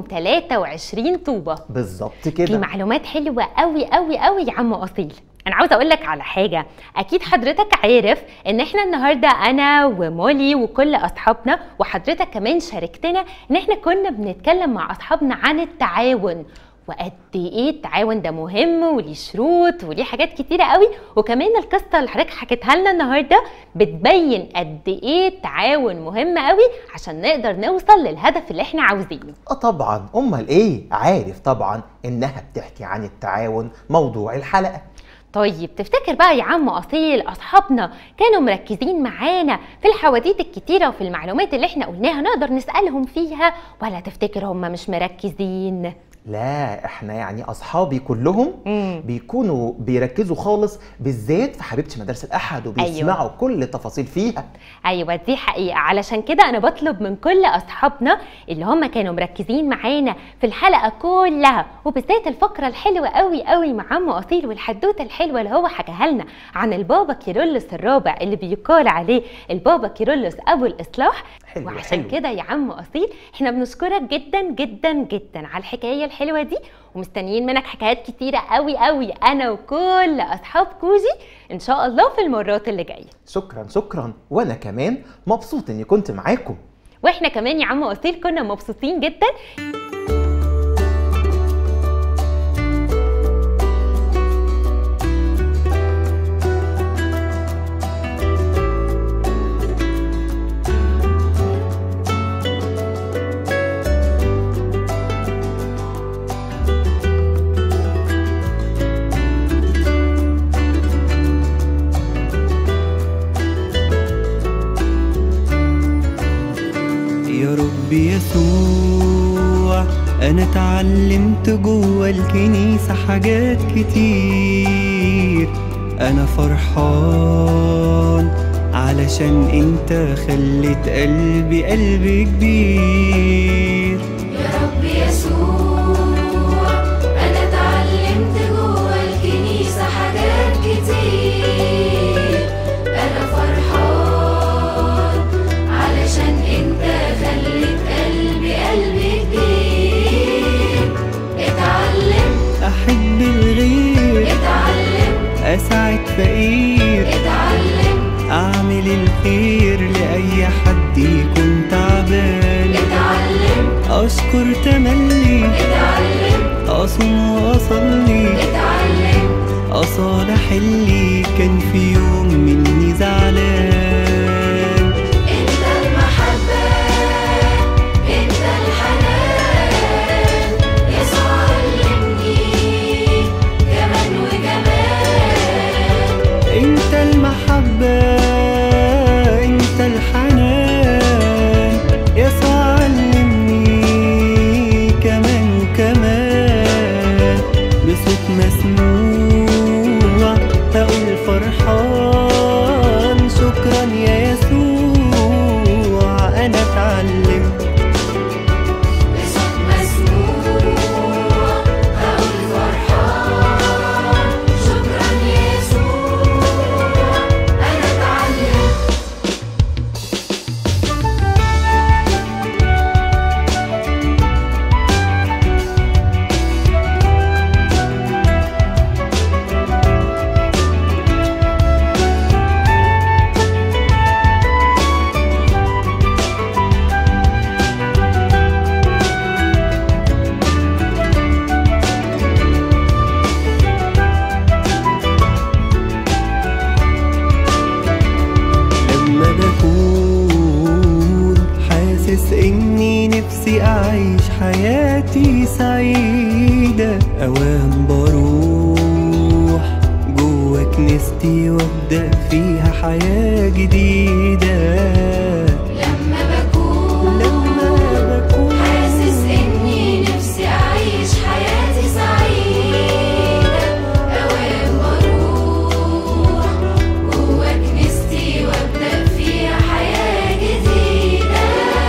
23 طوبه بالظبط دي كده معلومات حلوه قوي قوي قوي يا عم اصيل انا عاوزه اقول لك على حاجه اكيد حضرتك عارف ان احنا النهارده انا ومولي وكل اصحابنا وحضرتك كمان شاركتنا ان احنا كنا بنتكلم مع اصحابنا عن التعاون وقد ايه التعاون ده مهم وليه شروط وليه حاجات كتيره قوي وكمان القصه اللي حضرتك حكيتها لنا النهارده بتبين قد ايه التعاون مهم قوي عشان نقدر نوصل للهدف اللي احنا عاوزينه اه طبعا امال ايه عارف طبعا انها بتحكي عن التعاون موضوع الحلقه طيب تفتكر بقى يا عم اصيل اصحابنا كانوا مركزين معانا في الحواديت الكتيره وفي المعلومات اللي احنا قلناها نقدر نسالهم فيها ولا تفتكر هم مش مركزين لا احنا يعني اصحابي كلهم مم. بيكونوا بيركزوا خالص بالذات في حبيبتي مدارس الاحد وبيسمعوا أيوة. كل التفاصيل فيها ايوه دي حقيقه علشان كده انا بطلب من كل اصحابنا اللي هم كانوا مركزين معانا في الحلقه كلها وبالذات الفقره الحلوه قوي قوي مع عم اصيل والحدوته الحلوه اللي هو حكاها لنا عن البابا كيرلس الرابع اللي بيقال عليه البابا كيرلس ابو الاصلاح حلو، وعشان حلو. كده يا عم اصيل احنا بنشكرك جدا جدا جدا على الحكايه الحلوه دي ومستنيين منك حكايات كتيره قوي قوي انا وكل اصحاب كوجي ان شاء الله في المرات اللي جايه شكرا شكرا وانا كمان مبسوط اني كنت معاكم واحنا كمان يا عم اصيل كنا مبسوطين جدا يا رب يسوع أنا اتعلمت جوه الكنيسة حاجات كتير أنا فرحان علشان انت خليت قلبي قلبي كبير يا رب يسوع أنا اتعلمت جوه الكنيسة حاجات كتير أنا فرحان علشان أنت خليت قلبي قلبي كبير اتعلمت أحب الغير اتعلمت أسعد فقير اتعلمت أعمل الخير لأي حد يكون تعبان اتعلمت أشكر تملي اتعلمت أصوم وأصلي اتعلمت أصالح اللي كان في يوم مني زعلان انت المحبة انت الحنان يسوع علمني كمان وجمال انت المحبة انت الحنان يسوع علمني كمان وكمان بصوت مسموع هقول فرحان شكرا يا يسوع انا اتعلمت بصوت مسموع هقول فرحان شكرا يسوع انا اتعلمت لما بكون حاسس اني نفسي اعيش حياتي سعيدة اوام بروح جوا كنيستي وابدأ فيها حياة جديدة لما بكون لما بكون حاسس اني نفسي اعيش حياتي سعيدة اوام بروح جوا كنيستي وابدأ فيها حياة جديدة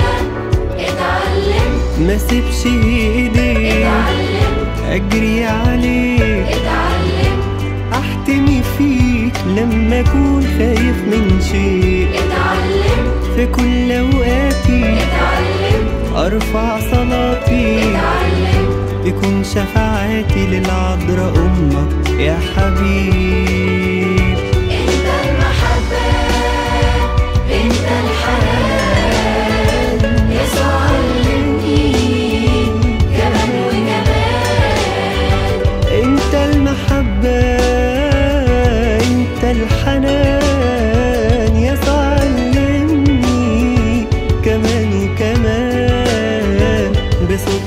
اتعلمت ما سيبش ايدي اتعلمت اجري عليك اتعلمت احتمي فيك لما اكون خايف من شيء اتعلمت في كل اوقاتي اتعلمت ارفع صلاتي اتعلمت تكون شفاعاتي للعذراء امك يا حبيب انت المحبة انت الحنان يسوع علمني كمان وجمال انت المحبة انت الحنان يا علمني كمان وكمان بصوت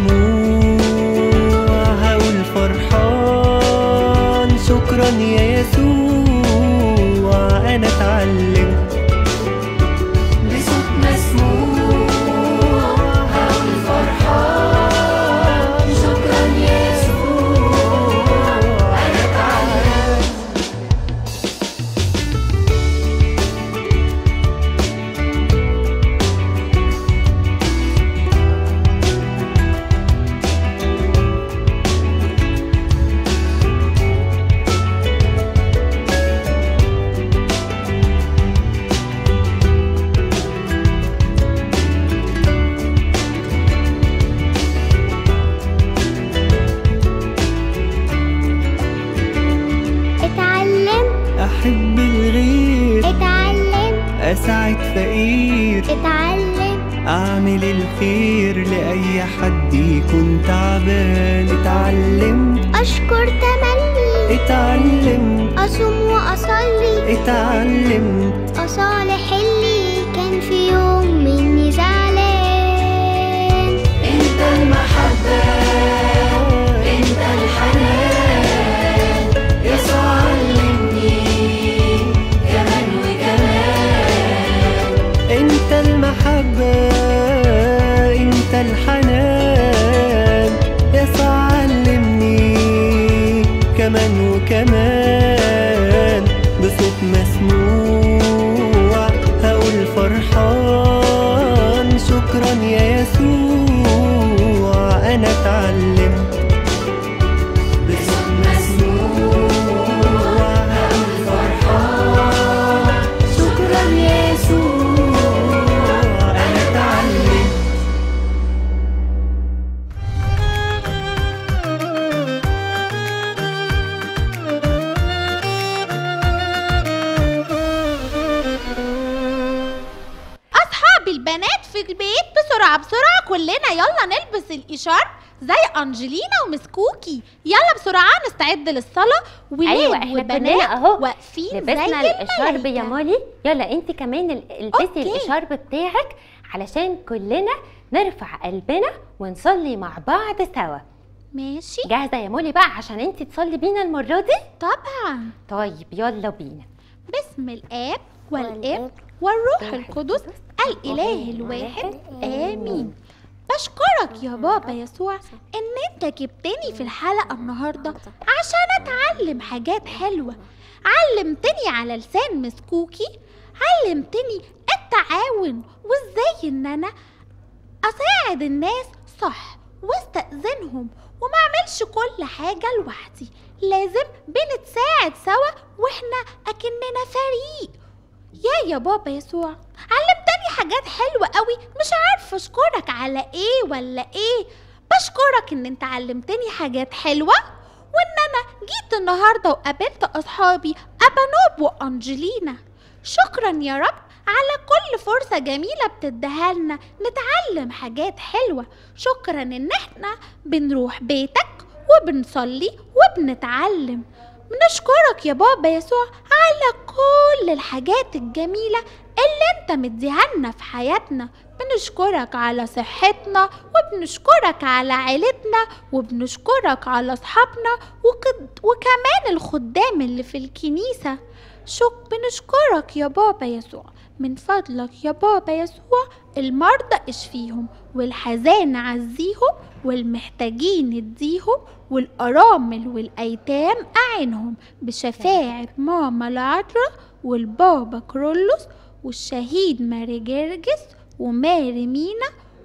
مسموع هقول فرحان شكرا يا يسوع انا اتعلمت بصوت مسموع هقول فرحان شكرا يسوع انا اتعلمت اتعلمت احب الغير اتعلمت اسعد فقير اتعلمت أعمل الخير لأي حد يكون تعبان اتعلمت أشكر تملي اتعلمت أصوم وأصلي اتعلمت أصالح اللي كان في يوم مني زعلان انت المحبة انت الحنان يسوع علمني كمان وجمال انت المحبة انت الحنان البنات في البيت بسرعة بسرعة كلنا يلا نلبس الإشارب زي أنجلينا ومسكوكي يلا بسرعة نستعد للصلاة ولاد ايوه احنا وبنات كلنا اهو واقفين لبسنا زي الاشارب يا الملايكة. مولي يلا انت كمان ال- البسي أوكي. الاشارب بتاعك علشان كلنا نرفع قلبنا ونصلي مع بعض سوا ماشي جاهزه يا مولي بقى عشان انت تصلي بينا المره دي طبعا طيب يلا بينا بسم الآب والابن والروح القدس الإله الواحد آمين بشكرك يا بابا يسوع إن أنت جبتني في الحلقة النهاردة عشان أتعلم حاجات حلوة علمتني على لسان مسكوكي علمتني التعاون وإزاي إن أنا أساعد الناس صح واستأذنهم وما أعملش كل حاجة لوحدي لازم بنتساعد سوا وإحنا أكننا فريق يا يا بابا يسوع علمتني حاجات حلوة قوي مش عارفة أشكرك على إيه ولا إيه بشكرك إن أنت علمتني حاجات حلوة وإن أنا جيت النهاردة وقابلت أصحابي أبانوب وأنجلينا شكرا يا رب على كل فرصة جميلة بتديها لنا نتعلم حاجات حلوة شكرا إن إحنا بنروح بيتك وبنصلي وبنتعلم بنشكرك يا بابا يسوع على كل الحاجات الجميلة اللي انت مديها لنا في حياتنا بنشكرك على صحتنا وبنشكرك على عيلتنا وبنشكرك على اصحابنا وكد- وكمان الخدام اللي في الكنيسة شك بنشكرك يا بابا يسوع من فضلك يا بابا يسوع المرضى اشفيهم والحزان عزيهم والمحتاجين اديهم والأرامل والأيتام أعنهم بشفاعة ماما العذراء والبابا كرولوس والشهيد ماري جرجس وماري مينا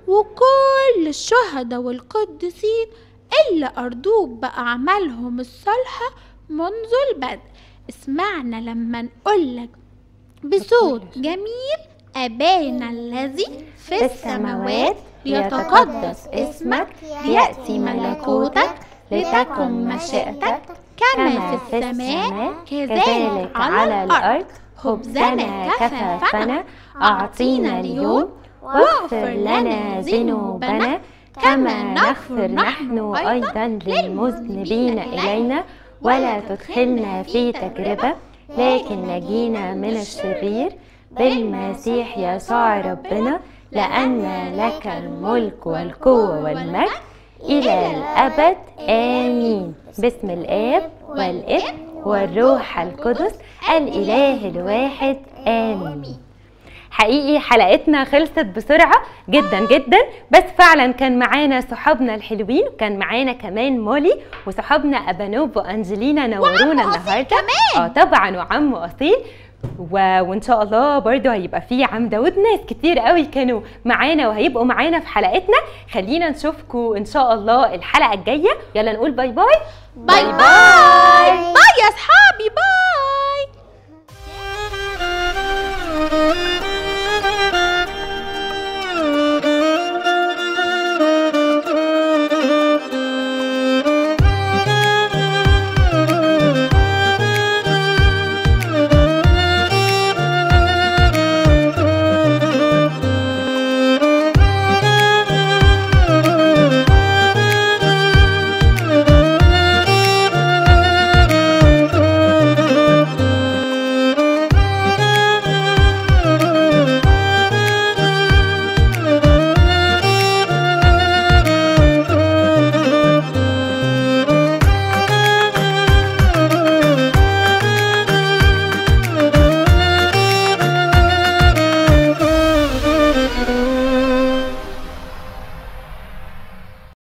وكل الشهداء والقديسين اللي أرضوك بأعمالهم الصالحة منذ البدء اسمعنا لما نقولك بصوت جميل أبانا الذي في السماوات ليتقدس اسمك ليأتي ملكوتك لتكن مشيئتك كما في السماء كذلك على الأرض خبزنا كفافنا أعطينا اليوم واغفر لنا ذنوبنا كما نغفر نحن أيضا للمذنبين إلينا ولا تدخلنا في تجربة لكن نجينا من الشرير بالمسيح يسوع ربنا لأن لك الملك والقوة والمجد إلى الأبد آمين باسم الآب والابن والروح القدس الإله الواحد آمين حقيقي حلقتنا خلصت بسرعة جدا جدا بس فعلا كان معانا صحابنا الحلوين وكان معانا كمان مولي وصحابنا أبانوب وأنجلينا نورونا وعم أصيل النهاردة كمان. اه طبعا وعم أصيل و... وان شاء الله برضو هيبقى في عم داود ناس كتير قوي كانوا معانا وهيبقوا معانا في حلقتنا خلينا نشوفكم ان شاء الله الحلقة الجاية يلا نقول باي باي باي باي باي يا أصحابي باي